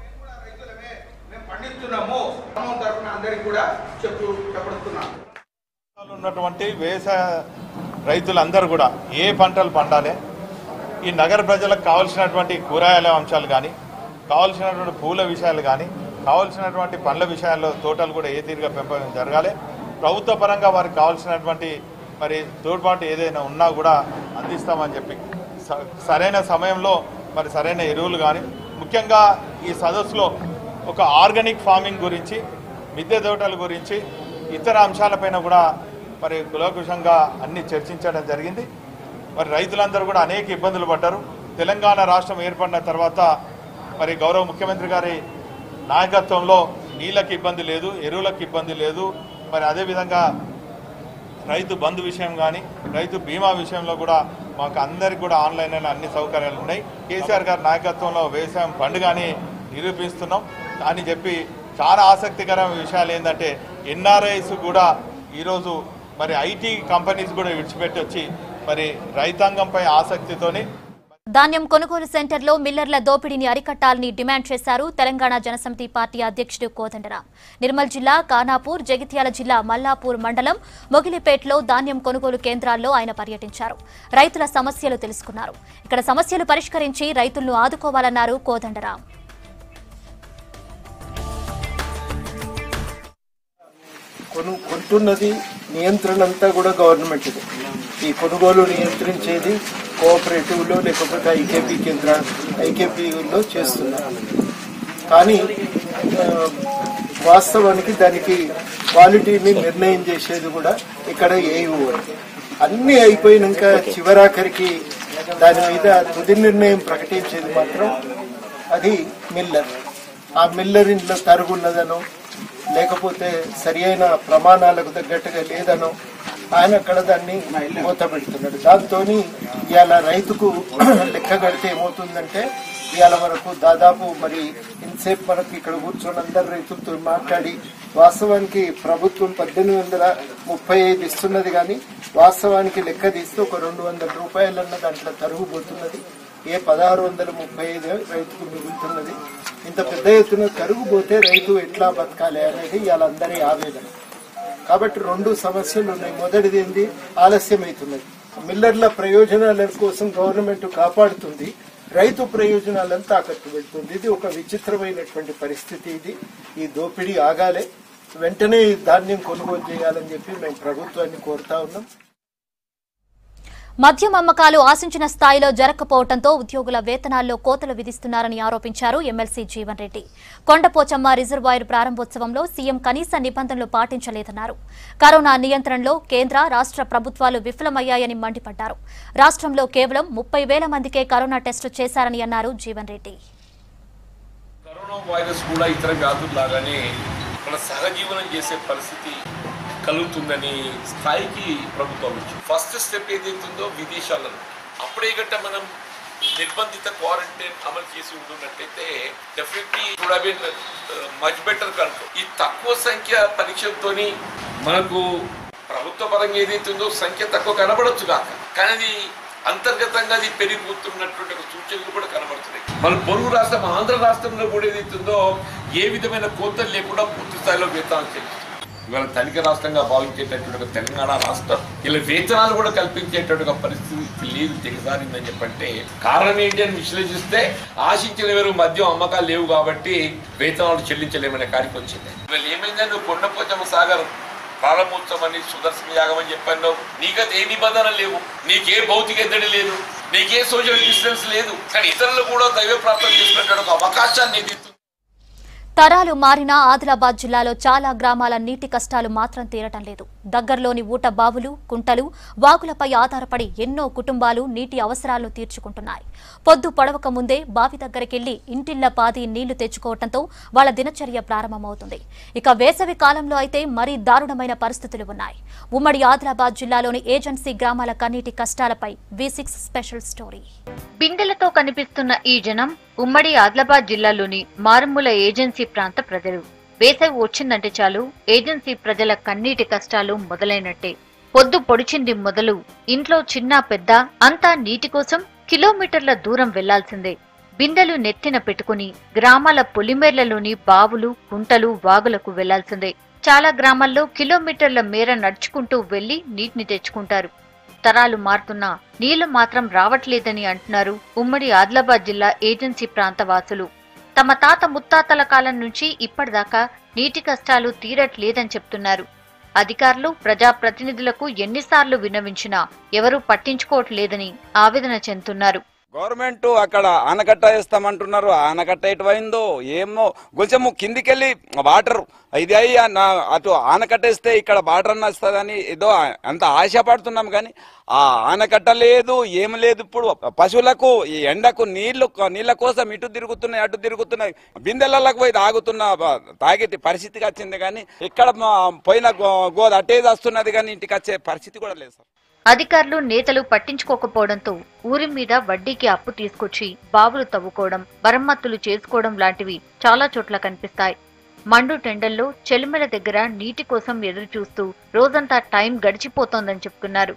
పండిస్తున్నాము గ్రామం తరఫున అందరికి కూడా చెప్పు చెప్పడుతున్నాను ఉన్నటువంటి వ్యవసాయ రైతులందరూ కూడా ఏ పంటలు పండాలి ఈ నగర ప్రజలకు కావాల్సినటువంటి కూరగాయల అంశాలు కానీ కావాల్సినటువంటి పూల విషయాలు కానీ కావాల్సినటువంటి పండ్ల విషయాల్లో తోటలు కూడా ఏ తీరుగా పెంపకం జరగాలి ప్రభుత్వ పరంగా వారికి కావాల్సినటువంటి మరి తోడ్పాటు ఏదైనా ఉన్నా కూడా అందిస్తామని చెప్పి స- సరైన సమయంలో మరి సరైన ఎరువులు కానీ ముఖ్యంగా ఈ సదస్సులో ఒక ఆర్గానిక్ ఫార్మింగ్ గురించి మిద్దె తోటల గురించి ఇతర అంశాలపైన కూడా మరి కులకుశంగా అన్ని చర్చించడం జరిగింది మరి రైతులందరూ కూడా అనేక ఇబ్బందులు పడ్డారు తెలంగాణ రాష్ట్రం ఏర్పడిన తర్వాత మరి గౌరవ ముఖ్యమంత్రి గారి నాయకత్వంలో నీళ్ళకి ఇబ్బంది లేదు ఎరువులకు ఇబ్బంది లేదు మరి అదేవిధంగా రైతు బంధు విషయం కానీ రైతు బీమా విషయంలో కూడా మాకు అందరికి కూడా ఆన్లైన్ అన్ని సౌకర్యాలు ఉన్నాయి కేసీఆర్ గారి నాయకత్వంలో వ్యవసాయం పండుగని నిరూపిస్తున్నాం అని చెప్పి చాలా ఆసక్తికరమైన విషయాలు ఏంటంటే ఎన్ఆర్ఐస్ కూడా ఈరోజు మరి ఐటీ కంపెనీస్ కూడా విడిచిపెట్టి వచ్చి మరి రైతాంగంపై ఆసక్తితోని ధాన్యం కొనుగోలు సెంటర్లో మిల్లర్ల దోపిడీని అరికట్టాలని డిమాండ్ చేశారు తెలంగాణ జనసమితి పార్టీ అధ్యక్షుడు కోదండరాం నిర్మల్ జిల్లా కానాపూర్ జగిత్యాల జిల్లా మల్లాపూర్ మండలం మొగిలిపేటలో ధాన్యం కొనుగోలు కేంద్రాల్లో ఆయన పర్యటించారు రైతుల సమస్యలు తెలుసుకున్నారు ఇక్కడ సమస్యలు పరిష్కరించి రైతులను ఆదుకోవాలన్నారు కోదండరాం కొను కొంటున్నది నియంత్రణ అంతా కూడా గవర్నమెంట్ది ఈ కొనుగోలు నియంత్రించేది కోఆపరేటివ్లో లేకపోతే ఐకేపీ కేంద్ర ఐకేపీలో చేస్తున్నారు కానీ ఆ, వాస్తవానికి దానికి క్వాలిటీని నిర్ణయం చేసేది కూడా ఇక్కడ ఏయూ అన్నీ అయిపోయినాక చివరాఖరికి దాని మీద తుది నిర్ణయం ప్రకటించేది మాత్రం అది మిల్లర్ ఆ మిల్లర్ ఇంట్లో తరుగున్నదనో లేకపోతే సరి అయిన ప్రమాణాలకు తగ్గట్టుగా లేదనో ఆయన అక్కడ దాన్ని మూత పెడుతున్నాడు దాంతో ఇవాళ రైతుకు లెక్క కడితే ఏమవుతుందంటే ఇవాళ మనకు దాదాపు మరి ఇంతసేపు మనకు ఇక్కడ కూర్చొని అందరు రైతులతో మాట్లాడి వాస్తవానికి ప్రభుత్వం పద్దెనిమిది వందల ముప్పై ఐదు ఇస్తున్నది కానీ వాస్తవానికి లెక్క తీస్తే ఒక రెండు వందల రూపాయలన్న దాంట్లో తరుగు పోతున్నది ఏ పదహారు వందల ముప్పై ఐదు రైతుకు మిగులుతున్నది ఇంత పెద్ద ఎత్తున తరుగు పోతే రైతు ఎట్లా బతకాలి అనేది వాళ్ళందరి ఆవేదన కాబట్టి రెండు సమస్యలు ఉన్నాయి మొదటిది ఏంది ఆలస్యమవుతున్నది మిల్లర్ల ప్రయోజనాల కోసం గవర్నమెంట్ కాపాడుతుంది రైతు ప్రయోజనాలను తాకట్టు పెడుతుంది ఇది ఒక విచిత్రమైనటువంటి పరిస్థితి ఇది ఈ దోపిడీ ఆగాలే వెంటనే ఈ ధాన్యం కొనుగోలు చేయాలని చెప్పి మేము ప్రభుత్వాన్ని కోరుతా ఉన్నాం మద్యం అమ్మకాలు ఆశించిన స్థాయిలో జరగకపోవడంతో ఉద్యోగుల వేతనాల్లో కోతలు విధిస్తున్నారని ఆరోపించారు ఎమ్మెల్సీ జీవన్ రెడ్డి కొండపోచమ్మ రిజర్వాయర్ ప్రారంభోత్సవంలో సీఎం కనీస నిబంధనలు పాటించలేదన్నారు కరోనా నియంత్రణలో కేంద్ర రాష్ట్ర ప్రభుత్వాలు విఫలమయ్యాయని మండిపడ్డారు రాష్ట్రంలో కేవలం ముప్పై వేల మందికే కరోనా టెస్టు చేశారని అన్నారు జీవన్ రెడ్డి కరోనా వైరస్ కూడా ఇతర వ్యాధుల్లాగానే మన సహజీవనం చేసే పరిస్థితి కలుగుతుందని స్థాయికి ప్రభుత్వం వచ్చింది ఫస్ట్ స్టెప్ ఏదైతుందో విదేశాలలో అప్పుడే గట్ట మనం నిర్బంధిత క్వారంటైన్ అమలు చేసి ఉంటున్నట్టయితే definitely would have been much better control ఈ తక్కువ సంఖ్య పరీక్షలతోని మనకు ప్రభుత్వ పరంగా ఏదైతుందో సంఖ్య తక్కువ కనబడొచ్చు కాక కానీ అది అంతర్గతంగా అది పెరిగిపోతున్నటువంటి ఒక సూచనలు కూడా కనబడుతున్నాయి మన పొరుగు రాష్ట్రం ఆంధ్ర రాష్ట్రంలో కూడా ఏదైతుందో ఏ విధమైన కోతలు లేకుండా పూర్తి స్థాయిలో వేతనాలు చెల్లిస్తుంది ఇవాళ ధనిక రాష్ట్రంగా భావించేటటువంటి ఒక తెలంగాణ రాష్ట్రం ఇలా వేతనాలు కూడా కల్పించేటటువంటి ఒక పరిస్థితి లేదు దిగజారిందని చెప్పంటే కారణం ఏంటి అని విశ్లేషిస్తే ఆశించిన వేరు మద్యం అమ్మకాలు లేవు కాబట్టి వేతనాలు చెల్లించలేమనే కాడికి వచ్చింది ఇవాళ ఏమైందని నువ్వు కొండపోచమ్మ సాగర్ ప్రారంభోత్సవం అని సుదర్శన యాగం అని చెప్పాను నీకైతే ఏ నిబంధన లేవు నీకే భౌతిక ఎద్దడి లేదు నీకే సోషల్ డిస్టెన్స్ లేదు కానీ ఇతరులు కూడా దైవ ప్రాప్తం చేసుకునేటువంటి ఒక అవకాశాన్ని ఇది తరాలు మారినా ఆదిలాబాద్ జిల్లాలో చాలా గ్రామాల నీటి కష్టాలు మాత్రం తీరటం లేదు దగ్గరలోని ఊట బావులు కుంటలు వాగులపై ఆధారపడి ఎన్నో కుటుంబాలు నీటి అవసరాలను తీర్చుకుంటున్నాయి పొద్దు పొడవక ముందే బావి దగ్గరికెళ్లి ఇంటిళ్ల పాది నీళ్లు తెచ్చుకోవడంతో వాళ్ళ దినచర్య ప్రారంభమవుతుంది ఇక వేసవి కాలంలో అయితే మరీ దారుణమైన పరిస్థితులు ఉన్నాయి ఉమ్మడి ఆదిలాబాద్ జిల్లాలోని ఏజెన్సీ గ్రామాల కన్నీటి కష్టాలపై వి సిక్స్ స్పెషల్ స్టోరీ బిందెలతో కనిపిస్తున్న ఈ జనం ఉమ్మడి ఆదిలాబాద్ జిల్లాలోని మారుమూల ఏజెన్సీ ప్రాంత ప్రజలు వేసవి వచ్చిందంటే చాలు ఏజెన్సీ ప్రజల కన్నీటి కష్టాలు మొదలైనట్టే పొద్దు పొడిచింది మొదలు ఇంట్లో చిన్న పెద్ద అంతా నీటి కోసం కిలోమీటర్ల దూరం వెళ్లాల్సిందే బిందెలు నెత్తిన పెట్టుకుని గ్రామాల పొలిమేర్లలోని బావులు కుంటలు వాగులకు వెళ్లాల్సిందే చాలా గ్రామాల్లో కిలోమీటర్ల మేర నడుచుకుంటూ వెళ్లి నీటిని తెచ్చుకుంటారు తరాలు మారుతున్నా నీళ్లు మాత్రం రావట్లేదని అంటున్నారు ఉమ్మడి ఆదిలాబాద్ జిల్లా ఏజెన్సీ ప్రాంత వాసులు తమ తాత ముత్తాతల కాలం నుంచి ఇప్పటిదాకా నీటి కష్టాలు తీరట్లేదని చెప్తున్నారు అధికారులు ప్రజాప్రతినిధులకు ఎన్నిసార్లు విన్నవించినా ఎవరూ పట్టించుకోవట్లేదని ఆవేదన చెందుతున్నారు గవర్నమెంట్ అక్కడ ఆనకట్ట వేస్తామంటున్నారు ఆనకట్ట ఎటువైందో ఏమో కొంచెము కిందికెళ్ళి వాటర్ ఇది అయ్యి ఆ నా- అటు ఆనకట్ట వేస్తే ఇక్కడ వాటర్ అన్న వస్తుందని ఏదో అంత ఆశపడుతున్నాం కానీ ఆ ఆనకట్ట లేదు ఏం లేదు ఇప్పుడు పశువులకు ఈ ఎండకు నీళ్లు నీళ్ళ కోసం ఇటు తిరుగుతున్నాయి అటు తిరుగుతున్నాయి బిందెలకు పోయి తాగుతున్న బ- తాగే పరిస్థితికి వచ్చింది కానీ ఇక్కడ మా పోయిన గో- గోద అట్టేది వస్తున్నది కానీ ఇంటికి వచ్చే పరిస్థితి కూడా లేదు సార్ అధికారులు నేతలు పట్టించుకోకపోవడంతో ఊరి మీద వడ్డీకి అప్పు తీసుకొచ్చి బావులు తవ్వుకోవడం మరమ్మతులు చేసుకోవడం లాంటివి చాలా చోట్ల కనిపిస్తాయి మండు టెండల్లో చెలిమెల దగ్గర నీటి కోసం ఎదురు చూస్తూ రోజంతా టైం గడిచిపోతోందని చెప్తున్నారు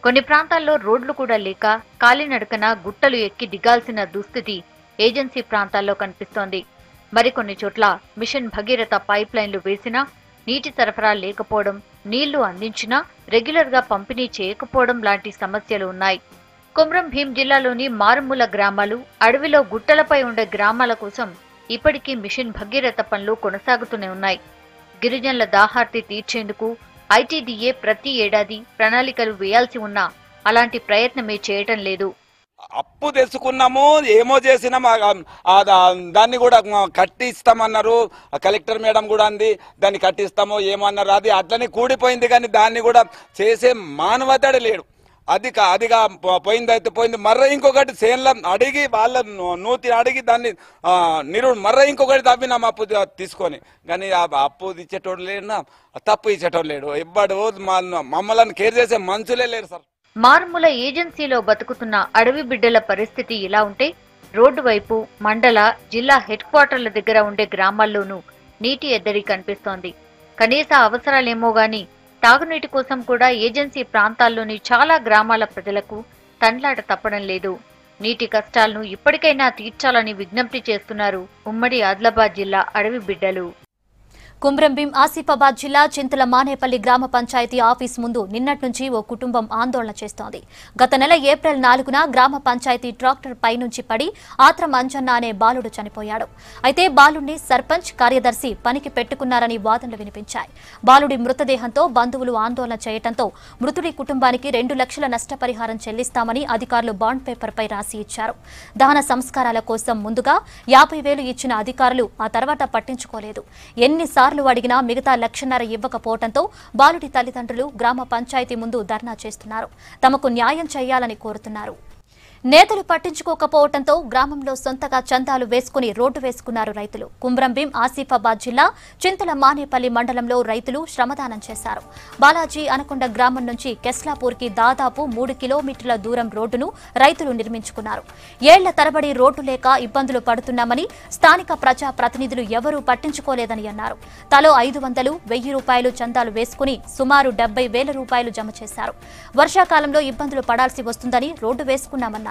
కొన్ని ప్రాంతాల్లో రోడ్లు కూడా లేక కాలినడకన గుట్టలు ఎక్కి దిగాల్సిన దుస్థితి ఏజెన్సీ ప్రాంతాల్లో కనిపిస్తోంది మరికొన్ని చోట్ల మిషన్ భగీరథ పైప్ లైన్లు వేసినా నీటి సరఫరా లేకపోవడం నీళ్లు అందించినా రెగ్యులర్ గా పంపిణీ చేయకపోవడం లాంటి సమస్యలు ఉన్నాయి కొమ్రం భీం జిల్లాలోని మారుమూల గ్రామాలు అడవిలో గుట్టలపై ఉండే గ్రామాల కోసం ఇప్పటికీ మిషన్ భగీరథ పనులు కొనసాగుతూనే ఉన్నాయి గిరిజనుల దాహార్తి తీర్చేందుకు ఐటీడీఏ ప్రతి ఏడాది ప్రణాళికలు వేయాల్సి ఉన్నా అలాంటి ప్రయత్నమే చేయటం లేదు అప్పు తెచ్చుకున్నాము ఏమో చేసినాం ఆ- ఆ దా- దాన్ని కూడా కట్టిస్తామన్నారు ఆ కలెక్టర్ మేడం కూడా అంది దాన్ని కట్టిస్తామో ఏమన్నారు అది అట్లనే కూడిపోయింది కానీ దాన్ని కూడా చేసే మానవతడు లేడు అది కా- అదిగా పో- పోయింది అయితే పోయింది మర్ర ఇంకొకటి సేన్ల అడిగి వాళ్ళ నూ- నూతి అడిగి దాన్ని ఆ, నిరు మర్ర ఇంకొకటి తవ్వినాం అప్పు త- తీసుకొని కానీ ఆ అప్పు ఇచ్చేటోడు లేడు నా తప్పు ఇచ్చేటోడు లేడు ఇవ్వడు మా- మమ్మల్ని కేర్ చేసే మనుషులే లేరు సార్ మారుమూల ఏజెన్సీలో బతుకుతున్న అడవి బిడ్డల పరిస్థితి ఇలా ఉంటే రోడ్డు వైపు మండల జిల్లా హెడ్ క్వార్టర్ల దగ్గర ఉండే గ్రామాల్లోనూ నీటి ఎద్దడి కనిపిస్తోంది కనీస అవసరాలేమో గాని తాగునీటి కోసం కూడా ఏజెన్సీ ప్రాంతాల్లోని చాలా గ్రామాల ప్రజలకు తండ్లాట తప్పడం లేదు నీటి కష్టాలను ఇప్పటికైనా తీర్చాలని విజ్ఞప్తి చేస్తున్నారు ఉమ్మడి ఆదిలాబాద్ జిల్లా అడవి బిడ్డలు కుమ్రంభీం ఆసిఫాబాద్ జిల్లా చింతల మానేపల్లి గ్రామ పంచాయతీ ఆఫీస్ ముందు నిన్నటి నుంచి ఓ కుటుంబం ఆందోళన చేస్తోంది గత నెల ఏప్రిల్ నాలుగున గ్రామ పంచాయతీ ట్రాక్టర్ పై నుంచి పడి ఆత్రం అంజన్న అనే బాలుడు చనిపోయాడు అయితే బాలుడిని సర్పంచ్ కార్యదర్శి పనికి పెట్టుకున్నారని వాదనలు వినిపించాయి బాలుడి మృతదేహంతో బంధువులు ఆందోళన చేయడంతో మృతుడి కుటుంబానికి రెండు లక్షల నష్టపరిహారం చెల్లిస్తామని అధికారులు బాండ్ పేపర్పై రాసి ఇచ్చారు దహన సంస్కారాల కోసం ముందుగా యాభై వేలు ఇచ్చిన అధికారులు ఆ తర్వాత పట్టించుకోలేదు ఎన్నిసార్లు అడిగినా మిగతా లక్షన్నర ఇవ్వకపోవడంతో బాలుడి తల్లిదండ్రులు గ్రామ పంచాయతీ ముందు ధర్నా చేస్తున్నారు తమకు న్యాయం చేయాలని కోరుతున్నారు నేతలు పట్టించుకోకపోవడంతో గ్రామంలో సొంతగా చందాలు వేసుకుని రోడ్డు వేసుకున్నారు రైతులు కుమ్రంభీం ఆసిఫాబాద్ జిల్లా చింతల మానేపల్లి మండలంలో రైతులు శ్రమదానం చేశారు బాలాజీ అనకొండ గ్రామం నుంచి కెస్లాపూర్కి దాదాపు మూడు కిలోమీటర్ల దూరం రోడ్డును రైతులు నిర్మించుకున్నారు ఏళ్ల తరబడి రోడ్డు లేక ఇబ్బందులు పడుతున్నామని స్థానిక ప్రజా ప్రతినిధులు ఎవరూ పట్టించుకోలేదని అన్నారు తలో ఐదు వందలు వెయ్యి రూపాయలు చందాలు వేసుకుని సుమారు డెబ్బై వేల రూపాయలు జమ చేశారు వర్షాకాలంలో ఇబ్బందులు పడాల్సి వస్తుందని రోడ్డు వేసుకున్నామన్నారు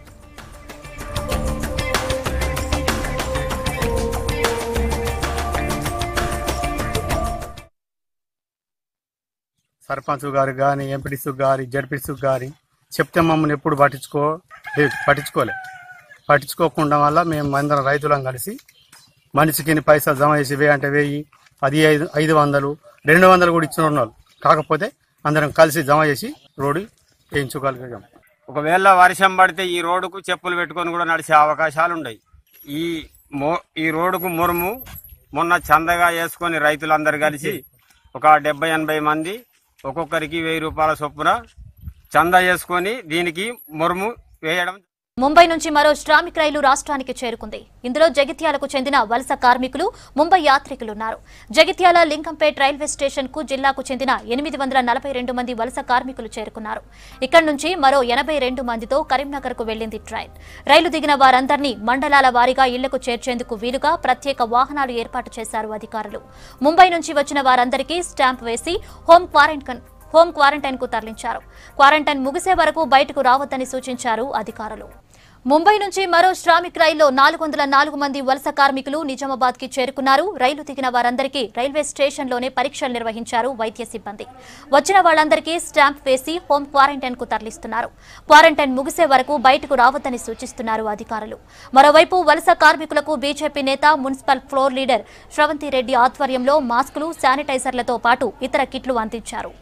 సర్పంచ్ గారు కానీ ఎంపీటీసు గారి జడ్పీటీసు గారి చెప్తే మమ్మల్ని ఎప్పుడు పట్టించుకో లేదు పట్టించుకోలే పట్టించుకోకుండా వల్ల మేము అందరం రైతులం కలిసి మనిషికి ఇన్ని పైసలు జమ చేసి వెయ్యి అంటే వెయ్యి అది ఐదు ఐదు వందలు రెండు వందలు కూడా ఇచ్చిన వాళ్ళు కాకపోతే అందరం కలిసి జమ చేసి రోడ్డు వేయించుకోగలిగాం ఒకవేళ వర్షం పడితే ఈ రోడ్డుకు చెప్పులు పెట్టుకొని కూడా నడిచే అవకాశాలు ఉన్నాయి ఈ మో ఈ రోడ్డుకు మురుము మొన్న చందగా వేసుకొని రైతులందరూ కలిసి ఒక డెబ్బై ఎనభై మంది ఒక్కొక్కరికి వెయ్యి రూపాయల చొప్పున చందా వేసుకొని దీనికి మురుము వేయడం ముంబై నుంచి మరో శ్రామిక్ రైలు రాష్ట్రానికి చేరుకుంది ఇందులో జగిత్యాలకు చెందిన వలస కార్మికులు ముంబై యాత్రికులున్నారు జగిత్యాల లింకంపేట్ రైల్వే స్టేషన్ కు జిల్లాకు చెందిన ఎనిమిది వందల నలభై రెండు మంది వలస కార్మికులు చేరుకున్నారు ఇక్కడి నుంచి మరో ఎనభై రెండు మందితో కరీంనగర్ కు వెళ్లింది ట్రైన్ రైలు దిగిన వారందరినీ మండలాల వారీగా ఇళ్లకు చేర్చేందుకు వీలుగా ప్రత్యేక వాహనాలు ఏర్పాటు చేశారు అధికారులు ముంబై నుంచి వచ్చిన వారందరికీ స్టాంప్ వేసి హోం క్వారంటైన్ హోం క్వారంటైన్ కు తరలించారు క్వారంటైన్ ముగిసే వరకు బయటకు రావద్దని సూచించారు అధికారులు ముంబై నుంచి మరో శ్రామిక్ రైల్లో నాలుగు వందల నాలుగు మంది వలస కార్మికులు నిజామాబాద్ కి చేరుకున్నారు రైలు దిగిన వారందరికీ రైల్వే స్టేషన్లోనే పరీక్షలు నిర్వహించారు వైద్య సిబ్బంది వచ్చిన వాళ్ళందరికీ స్టాంప్ వేసి హోం క్వారంటైన్ కు తరలిస్తున్నారు క్వారంటైన్ ముగిసే వరకు బయటకు రావద్దని సూచిస్తున్నారు అధికారులు మరోవైపు వలస కార్మికులకు బీజేపీ నేత municipal floor leader Sravanthi Reddy ఆధ్వర్యంలో మాస్కులు శానిటైజర్లతో పాటు ఇతర కిట్లు అందించారు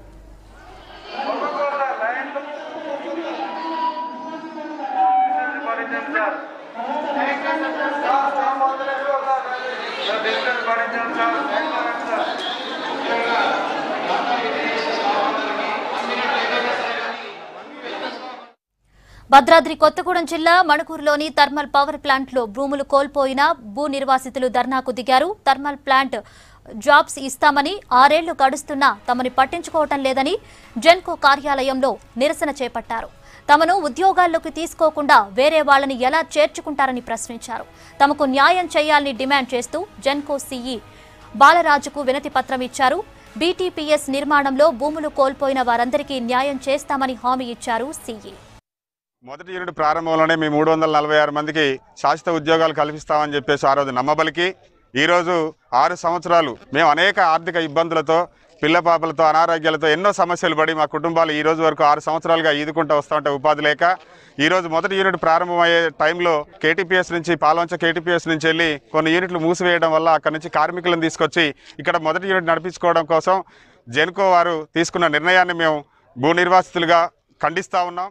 భద్రాద్రి కొత్తగూడెం జిల్లా మణుకూరులోని థర్మల్ పవర్ ప్లాంట్లో భూములు కోల్పోయిన భూ నిర్వాసితులు ధర్నాకు దిగారు థర్మల్ ప్లాంట్ జాబ్స్ ఇస్తామని ఆరేళ్లు గడుస్తున్నా తమని పట్టించుకోవటం లేదని జెన్కో కార్యాలయంలో నిరసన చేపట్టారు తమను ఉద్యోగాల్లోకి తీసుకోకుండా వేరే వాళ్ళని ఎలా చేర్చుకుంటారని ప్రశ్నించారు తమకు న్యాయం చేయాలని డిమాండ్ చేస్తూ జెన్కో సీఈ బాలరాజుకు వినతి పత్రం ఇచ్చారు బీటీపీఎస్ నిర్మాణంలో భూములు కోల్పోయిన వారందరికీ న్యాయం చేస్తామని హామీ ఇచ్చారు సీఈ మొదటి యూనిట్ ప్రారంభంలోనే మేము మూడు వందల నలభై ఆరు మందికి శాశ్వత ఉద్యోగాలు కల్పిస్తామని చెప్పేసి ఆ రోజు నమ్మబలికి ఈరోజు ఆరు సంవత్సరాలు మేము అనేక ఆర్థిక ఇబ్బందులతో పిల్ల పాపలతో అనారోగ్యాలతో ఎన్నో సమస్యలు పడి మా కుటుంబాలు ఈ రోజు వరకు ఆరు సంవత్సరాలుగా ఈదుకుంటూ వస్తూ ఉంటే ఉపాధి లేక ఈ రోజు మొదటి యూనిట్ ప్రారంభమయ్యే టైంలో కేటీపీఎస్ నుంచి పాలవంచ కేటీపీఎస్ నుంచి వెళ్ళి కొన్ని యూనిట్లు మూసివేయడం వల్ల అక్కడి నుంచి కార్మికులను తీసుకొచ్చి ఇక్కడ మొదటి యూనిట్ నడిపించుకోవడం కోసం జెన్కో వారు తీసుకున్న నిర్ణయాన్ని మేము భూ నిర్వాసితులుగా ఖండిస్తా ఉన్నాం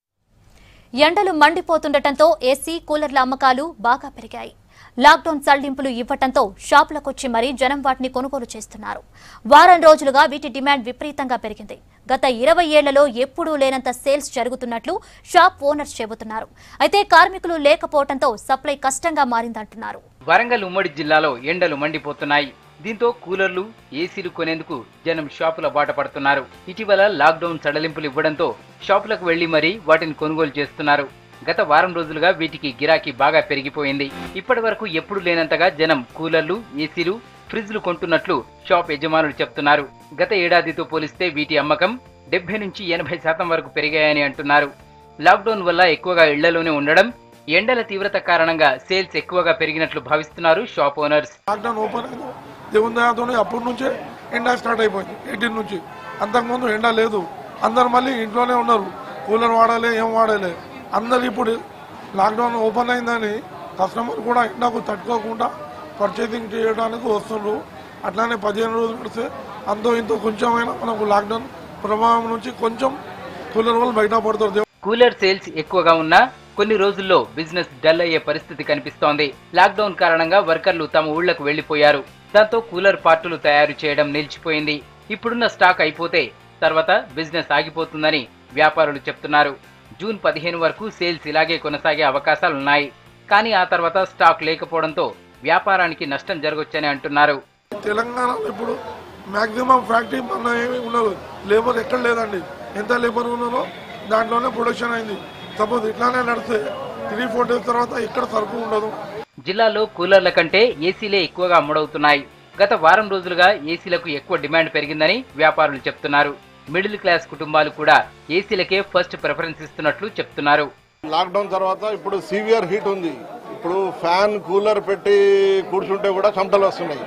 ఎండలు మండిపోతుండటంతో ఏసీ కూలర్ల అమ్మకాలు బాగా పెరిగాయి లాక్డౌన్ సడలింపులు ఇవ్వటంతో షాపులకొచ్చి మరీ జనం వాటిని కొనుగోలు చేస్తున్నారు వారం రోజులుగా వీటి డిమాండ్ విపరీతంగా పెరిగింది గత ఇరవై ఏళ్లలో ఎప్పుడూ లేనంత సేల్స్ జరుగుతున్నట్లు షాప్ ఓనర్స్ చెబుతున్నారు అయితే కార్మికులు లేకపోవడంతో సప్లై కష్టంగా మారిందంటున్నారు వరంగల్ ఉమ్మడి జిల్లాలో ఎండలు మండిపోతున్నాయి దీంతో కూలర్లు ఏసీలు కొనేందుకు జనం షాపుల బాట పడుతున్నారు ఇటీవల లాక్డౌన్ సడలింపులు ఇవ్వడంతో షాపులకు వెళ్లి మరీ వాటిని కొనుగోలు చేస్తున్నారు గత వారం రోజులుగా వీటికి గిరాకీ బాగా పెరిగిపోయింది ఇప్పటి వరకు ఎప్పుడు లేనంతగా జనం కూలర్లు ఏసీలు ఫ్రిడ్జ్లు కొంటున్నట్లు షాప్ యజమానులు చెప్తున్నారు గత ఏడాదితో పోలిస్తే వీటి అమ్మకం డెబ్బై నుంచి ఎనభై శాతం వరకు పెరిగాయని అంటున్నారు లాక్డౌన్ వల్ల ఎక్కువగా ఇళ్లలోనే ఉండడం ఎండల తీవ్రత కారణంగా సేల్స్ ఎక్కువగా పెరిగినట్లు భావిస్తున్నారు షాప్ ఓనర్స్ లాక్డౌన్ ఓపెన్ అయింది దేవుని దయతో అప్పటి నుంచే ఎండ స్టార్ట్ అయిపోయింది ఎయిటీన్ నుంచి అంతకుముందు ఎండ లేదు అందరు మళ్ళీ ఇంట్లోనే ఉన్నారు కూలర్ వాడాలి ఏం వాడాలి అందరు ఇప్పుడు లాక్డౌన్ ఓపెన్ అయిందని కస్టమర్ కూడా ఎండకు తట్టుకోకుండా పర్చేసింగ్ చేయడానికి వస్తున్నారు అట్లానే పదిహేను రోజులు నడిస్తే అంతో ఇంతో కొంచెమైనా మనకు లాక్డౌన్ ప్రభావం నుంచి కొంచెం కూలర్ వాళ్ళు బయట పడతారు కూలర్ సేల్స్ ఎక్కువగా ఉన్నా కొన్ని రోజుల్లో బిజినెస్ డల్ అయ్యే పరిస్థితి కనిపిస్తోంది లాక్డౌన్ కారణంగా వర్కర్లు తమ ఊళ్లకు వెళ్లిపోయారు దాంతో కూలర్ పార్టులు తయారు చేయడం నిలిచిపోయింది ఇప్పుడున్న స్టాక్ అయిపోతే తర్వాత బిజినెస్ ఆగిపోతుందని వ్యాపారులు చెప్తున్నారు జూన్ పదిహేను వరకు సేల్స్ ఇలాగే కొనసాగే అవకాశాలున్నాయి కానీ ఆ తర్వాత స్టాక్ లేకపోవడంతో వ్యాపారానికి నష్టం జరగొచ్చని అంటున్నారు తెలంగాణలో ఇప్పుడు మాక్సిమం ఫ్యాక్టరీ మన ఏమి ఉండదు లేబర్ ఎక్కడ లేదండి ఎంత లేబర్ ఉన్నారో దాంట్లోనే ప్రొడక్షన్ అయింది సపోజ్ ఇట్లానే నడిస్తే త్రీ ఫోర్ డేస్ తర్వాత ఎక్కడ సరుకు ఉండదు జిల్లాలో కూలర్ల కంటే ఏసీలే ఎక్కువగా అమ్ముడవుతున్నాయి గత వారం రోజులుగా ఏసీలకు ఎక్కువ డిమాండ్ పెరిగిందని వ్యాపారులు చెప్తున్నారు మిడిల్ క్లాస్ కుటుంబాలు కూడా ఏసీలకే ఫస్ట్ ప్రిఫరెన్స్ ఇస్తున్నట్లు చెప్తున్నారు లాక్డౌన్ తర్వాత ఇప్పుడు సివియర్ హీట్ ఉంది ఇప్పుడు ఫ్యాన్ కూలర్ పెట్టి కూర్చుంటే కూడా చెమటలు వస్తున్నాయి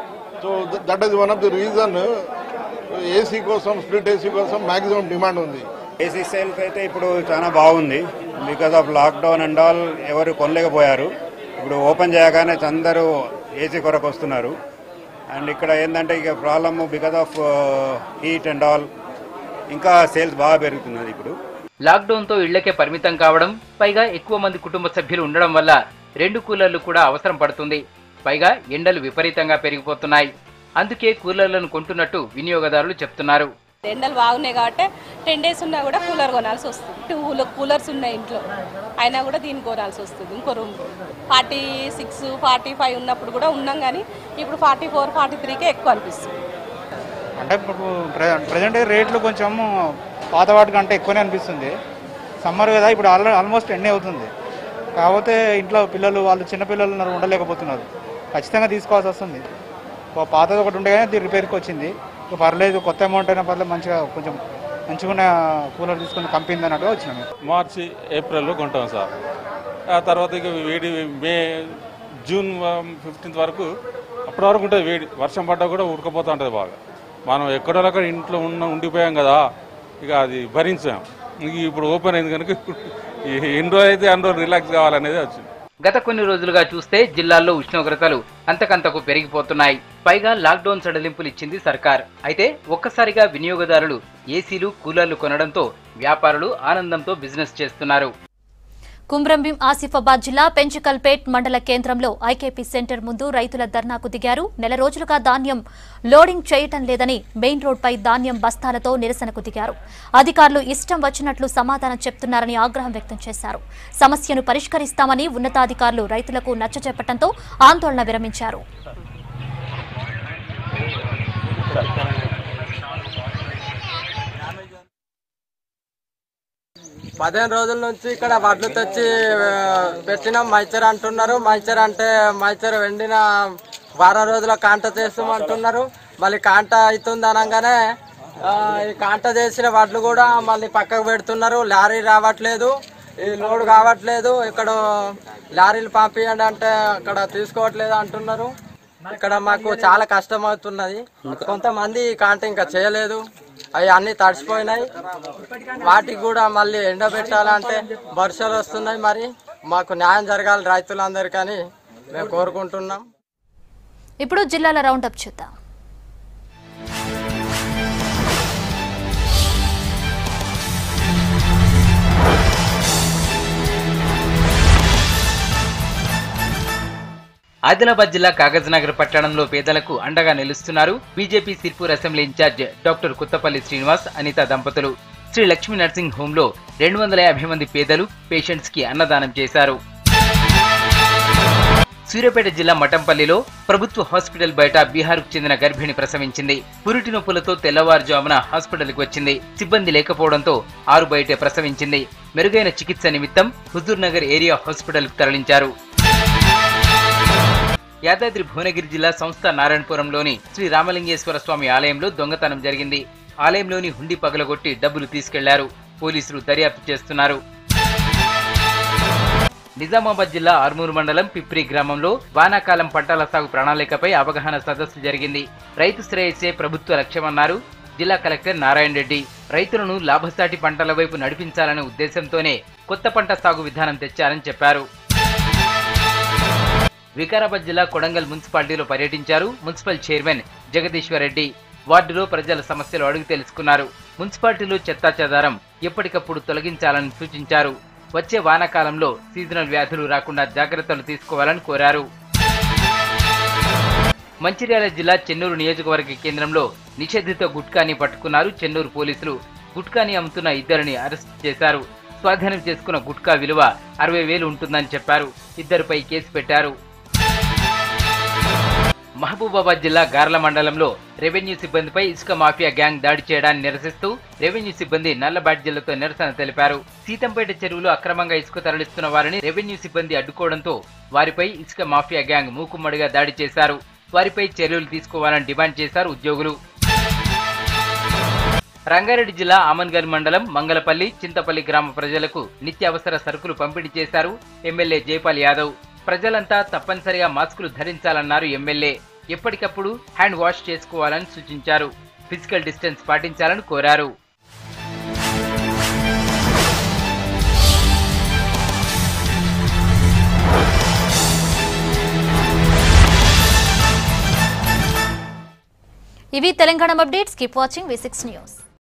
so that is one of the reason AC కోసం స్ప్లిట్ ఏసీ కోసం మాక్సిమం డిమాండ్ ఉంది ఏసీ సేల్స్ అయితే ఇప్పుడు చాలా బాగుంది because of lockdown and all ఎవరు కొనలేకపోయారు ఇప్పుడు ఓపెన్ చేయగానే అందరూ ఏసీ కొరకు వస్తున్నారు అండ్ ఇక్కడ ఏంటంటే ఇక problem because of heat and all ఇంకా సేల్స్ బాగా పెరుగుతున్నది ఇప్పుడు లాక్డౌన్ తో ఇళ్లకే పరిమితం కావడం పైగా ఎక్కువ మంది కుటుంబ సభ్యులు ఉండడం వల్ల రెండు కూలర్లు కూడా అవసరం పడుతుంది పైగా ఎండలు విపరీతంగా పెరిగిపోతున్నాయి అందుకే కూలర్లను కొంటున్నట్టు వినియోగదారులు చెప్తున్నారు ఎండలు బాగున్నాయి కాబట్టి టెన్ డేస్ ఉన్నా కూడా కూలర్ కొనాల్సి వస్తుంది టూ కూలర్స్ ఉన్నాయి ఇంట్లో అయినా కూడా దీన్ని కొనాల్సి వస్తుంది ఇంకో room forty six forty five ఉన్నప్పుడు కూడా ఉన్నాం కానీ ఇప్పుడు ఫార్టీ ఫోర్ ఫార్టీ త్రీకే ఎక్కువ అనిపిస్తుంది అంటే ఇప్పుడు ప్రజెంట్ రేట్లు కొంచెం పాత వాటి కంటే ఎక్కువనే అనిపిస్తుంది సమ్మర్ కదా ఇప్పుడు ఆల్రెడీ ఆల్మోస్ట్ ఎండే అవుతుంది కాకపోతే ఇంట్లో పిల్లలు వాళ్ళు చిన్నపిల్లలు ఉన్నారు ఉండలేకపోతున్నారు ఖచ్చితంగా తీసుకోవాల్సి వస్తుంది ఓ పాతది ఒకటి ఉంటే కానీ అది రిపేర్కి వచ్చింది ఇక పర్లేదు కొత్త అమౌంట్ అయినా పర్లేదు మంచిగా కొంచెం మంచిగా ఉన్న కూలర్ తీసుకుని కంపెనీ అన్నట్టుగా వచ్చినాము మార్చి ఏప్రిల్లో కొంటాం సార్ ఆ తర్వాత ఇక వేడి మే జూన్ ఫిఫ్టీన్త్ వరకు అప్పటి వరకు ఉంటుంది వేడి వర్షం పడ్డా కూడా ఉడకపోతూ ఉంటుంది బాగా మనం ఎక్కడో అక్కడ ఇంట్లో ఉన్న ఉండిపోయాం కదా ఇక అది భరించాం ఇంక ఇప్పుడు ఓపెన్ అయింది కనుక ఇప్పుడు ఎన్ని రోజులు అయితే అన్ని రోజులు రిలాక్స్ కావాలనేది వచ్చింది గత కొన్ని రోజులుగా చూస్తే జిల్లాల్లో ఉష్ణోగ్రతలు అంతకంతకు పెరిగిపోతున్నాయి పైగా లాక్డౌన్ సడలింపులు ఇచ్చింది సర్కార్ అయితే ఒక్కసారిగా వినియోగదారులు ఏసీలు కూలర్లు కొనడంతో వ్యాపారులు ఆనందంతో బిజినెస్ చేస్తున్నారు కుమ్రంభీం ఆసిఫాబాద్ జిల్లా పెంచుకల్పేట్ మండల కేంద్రంలో ఐకేపీ సెంటర్ ముందు రైతుల ధర్నాకు దిగారు నెల రోజులుగా ధాన్యం లోడింగ్ చేయటం లేదని మెయిన్ రోడ్పై ధాన్యం బస్తాలతో నిరసనకు దిగారు అధికారులు ఇష్టం వచ్చినట్లు సమాధానం చెప్తున్నారని ఆగ్రహం వ్యక్తం చేశారు సమస్యను పరిష్కరిస్తామని ఉన్నతాధికారులు రైతులకు నచ్చచెప్పడంతో ఆందోళన విరమించారు పదిహేను రోజుల నుంచి ఇక్కడ వడ్లు తెచ్చి ఆ, పెట్టినాం మైచర్ అంటున్నారు మైచర్ అంటే మైచర్ వెండిన వారం రోజుల కాంట చేస్తామంటున్నారు మళ్ళీ కాంట అవుతుంది అనగానే ఆ, ఈ కాంట చేసిన వడ్లు కూడా మళ్ళీ పక్కకు పెడుతున్నారు లారీ రావట్లేదు ఈ లోడ్ కావట్లేదు ఇక్కడ లారీలు పంపించండి అంటే అక్కడ తీసుకోవట్లేదు అంటున్నారు ఇక్కడ మాకు చాలా కష్టం అవుతున్నది కొంతమంది ఈ కాంట ఇంకా చేయలేదు అవి అన్ని తడిసిపోయినాయి వాటికి కూడా మళ్ళీ ఎండబెట్టాలంటే వర్షాలు వస్తున్నాయి మరి మాకు న్యాయం జరగాలి రైతులందరికని మేము కోరుకుంటున్నాం ఇప్పుడు జిల్లాల రౌండప్ చూద్దాం ఆదిలాబాద్ జిల్లా కాగజ్నగర్ పట్టణంలో పేదలకు అండగా నిలుస్తున్నారు BJP Sirpur assembly in charge doctor Kothapalli Srinivas Anitha దంపతులు శ్రీ లక్ష్మీ నర్సింగ్ హోమ్ లో రెండు వందల యాభై మంది పేదలు పేషెంట్స్ కి అన్నదానం చేశారు సూర్యాపేట జిల్లా మఠంపల్లిలో ప్రభుత్వ హాస్పిటల్ బయట బీహార్కు చెందిన గర్భిణి ప్రసవించింది పురిటి నొప్పులతో తెల్లవారుజామున హాస్పిటల్కి వచ్చింది సిబ్బంది లేకపోవడంతో ఆరు బయటే ప్రసవించింది మెరుగైన చికిత్స నిమిత్తం హుజూర్ నగర్ ఏరియా హాస్పిటల్కు తరలించారు యాదాద్రి భువనగిరి జిల్లా సంస్థ నారాయణపురంలోని శ్రీ రామలింగేశ్వర స్వామి ఆలయంలో దొంగతనం జరిగింది ఆలయంలోని హుండీ పగలగొట్టి డబ్బులు తీసుకెళ్లారు పోలీసులు దర్యాప్తు చేస్తున్నారు నిజామాబాద్ జిల్లా ఆర్మూరు మండలం పిప్రి గ్రామంలో వానాకాలం పంటల సాగు ప్రణాళికపై అవగాహన సదస్సు జరిగింది రైతు శ్రేయస్సే ప్రభుత్వ లక్ష్యమన్నారు జిల్లా కలెక్టర్ నారాయణ రెడ్డి రైతులను లాభసాటి పంటల వైపు నడిపించాలనే ఉద్దేశంతోనే కొత్త పంట సాగు విధానం తెచ్చారని చెప్పారు వికారాబాద్ జిల్లా కొడంగల్ మున్సిపాలిటీలో పర్యటించారు మున్సిపల్ చైర్మన్ జగదీశ్వర్ రెడ్డి వార్డులో ప్రజల సమస్యలు అడుగు తెలుసుకున్నారు మున్సిపాలిటీలో చెత్తా చెదారం ఎప్పటికప్పుడు తొలగించాలని సూచించారు వచ్చే వానాకాలంలో సీజనల్ వ్యాధులు రాకుండా జాగ్రత్తలు తీసుకోవాలని కోరారు మంచిర్యాల జిల్లా చెన్నూరు నియోజకవర్గ కేంద్రంలో నిషేధిత గుట్కాని పట్టుకున్నారు చెన్నూరు పోలీసులు గుట్కాని అమ్ముతున్న ఇద్దరిని అరెస్ట్ చేశారు స్వాధీనం చేసుకున్న గుట్కా విలువ అరవై వేలు ఉంటుందని చెప్పారు ఇద్దరిపై కేసు పెట్టారు మహబూబాబాద్ జిల్లా గార్ల మండలంలో రెవెన్యూ సిబ్బందిపై ఇసుక మాఫియా గ్యాంగ్ దాడి చేయడాన్ని నిరసిస్తూ రెవెన్యూ సిబ్బంది నల్ల బ్యాడ్జీలతో నిరసన తెలిపారు సీతంపేట చెరువులో అక్రమంగా ఇసుక తరలిస్తున్న వారిని రెవెన్యూ సిబ్బంది అడ్డుకోవడంతో వారిపై ఇసుక మాఫియా గ్యాంగ్ మూకుమ్మడిగా దాడి చేశారు వారిపై చర్యలు తీసుకోవాలని డిమాండ్ చేశారు ఉద్యోగులు రంగారెడ్డి జిల్లా ఆమన్గల్ మండలం మంగళపల్లి చింతపల్లి గ్రామ ప్రజలకు నిత్యావసర సరుకులు పంపిణీ చేశారు ఎమ్మెల్యే జైపాల్ యాదవ్ ప్రజలంతా తప్పనిసరిగా మాస్కులు ధరించాలన్నారు ఎమ్మెల్యే ఎప్పటికప్పుడు హ్యాండ్ వాష్ చేసుకోవాలని సూచించారు ఫిజికల్ డిస్టెన్స్ పాటించాలని కోరారు ఇవి Telangana updates keep watching V six news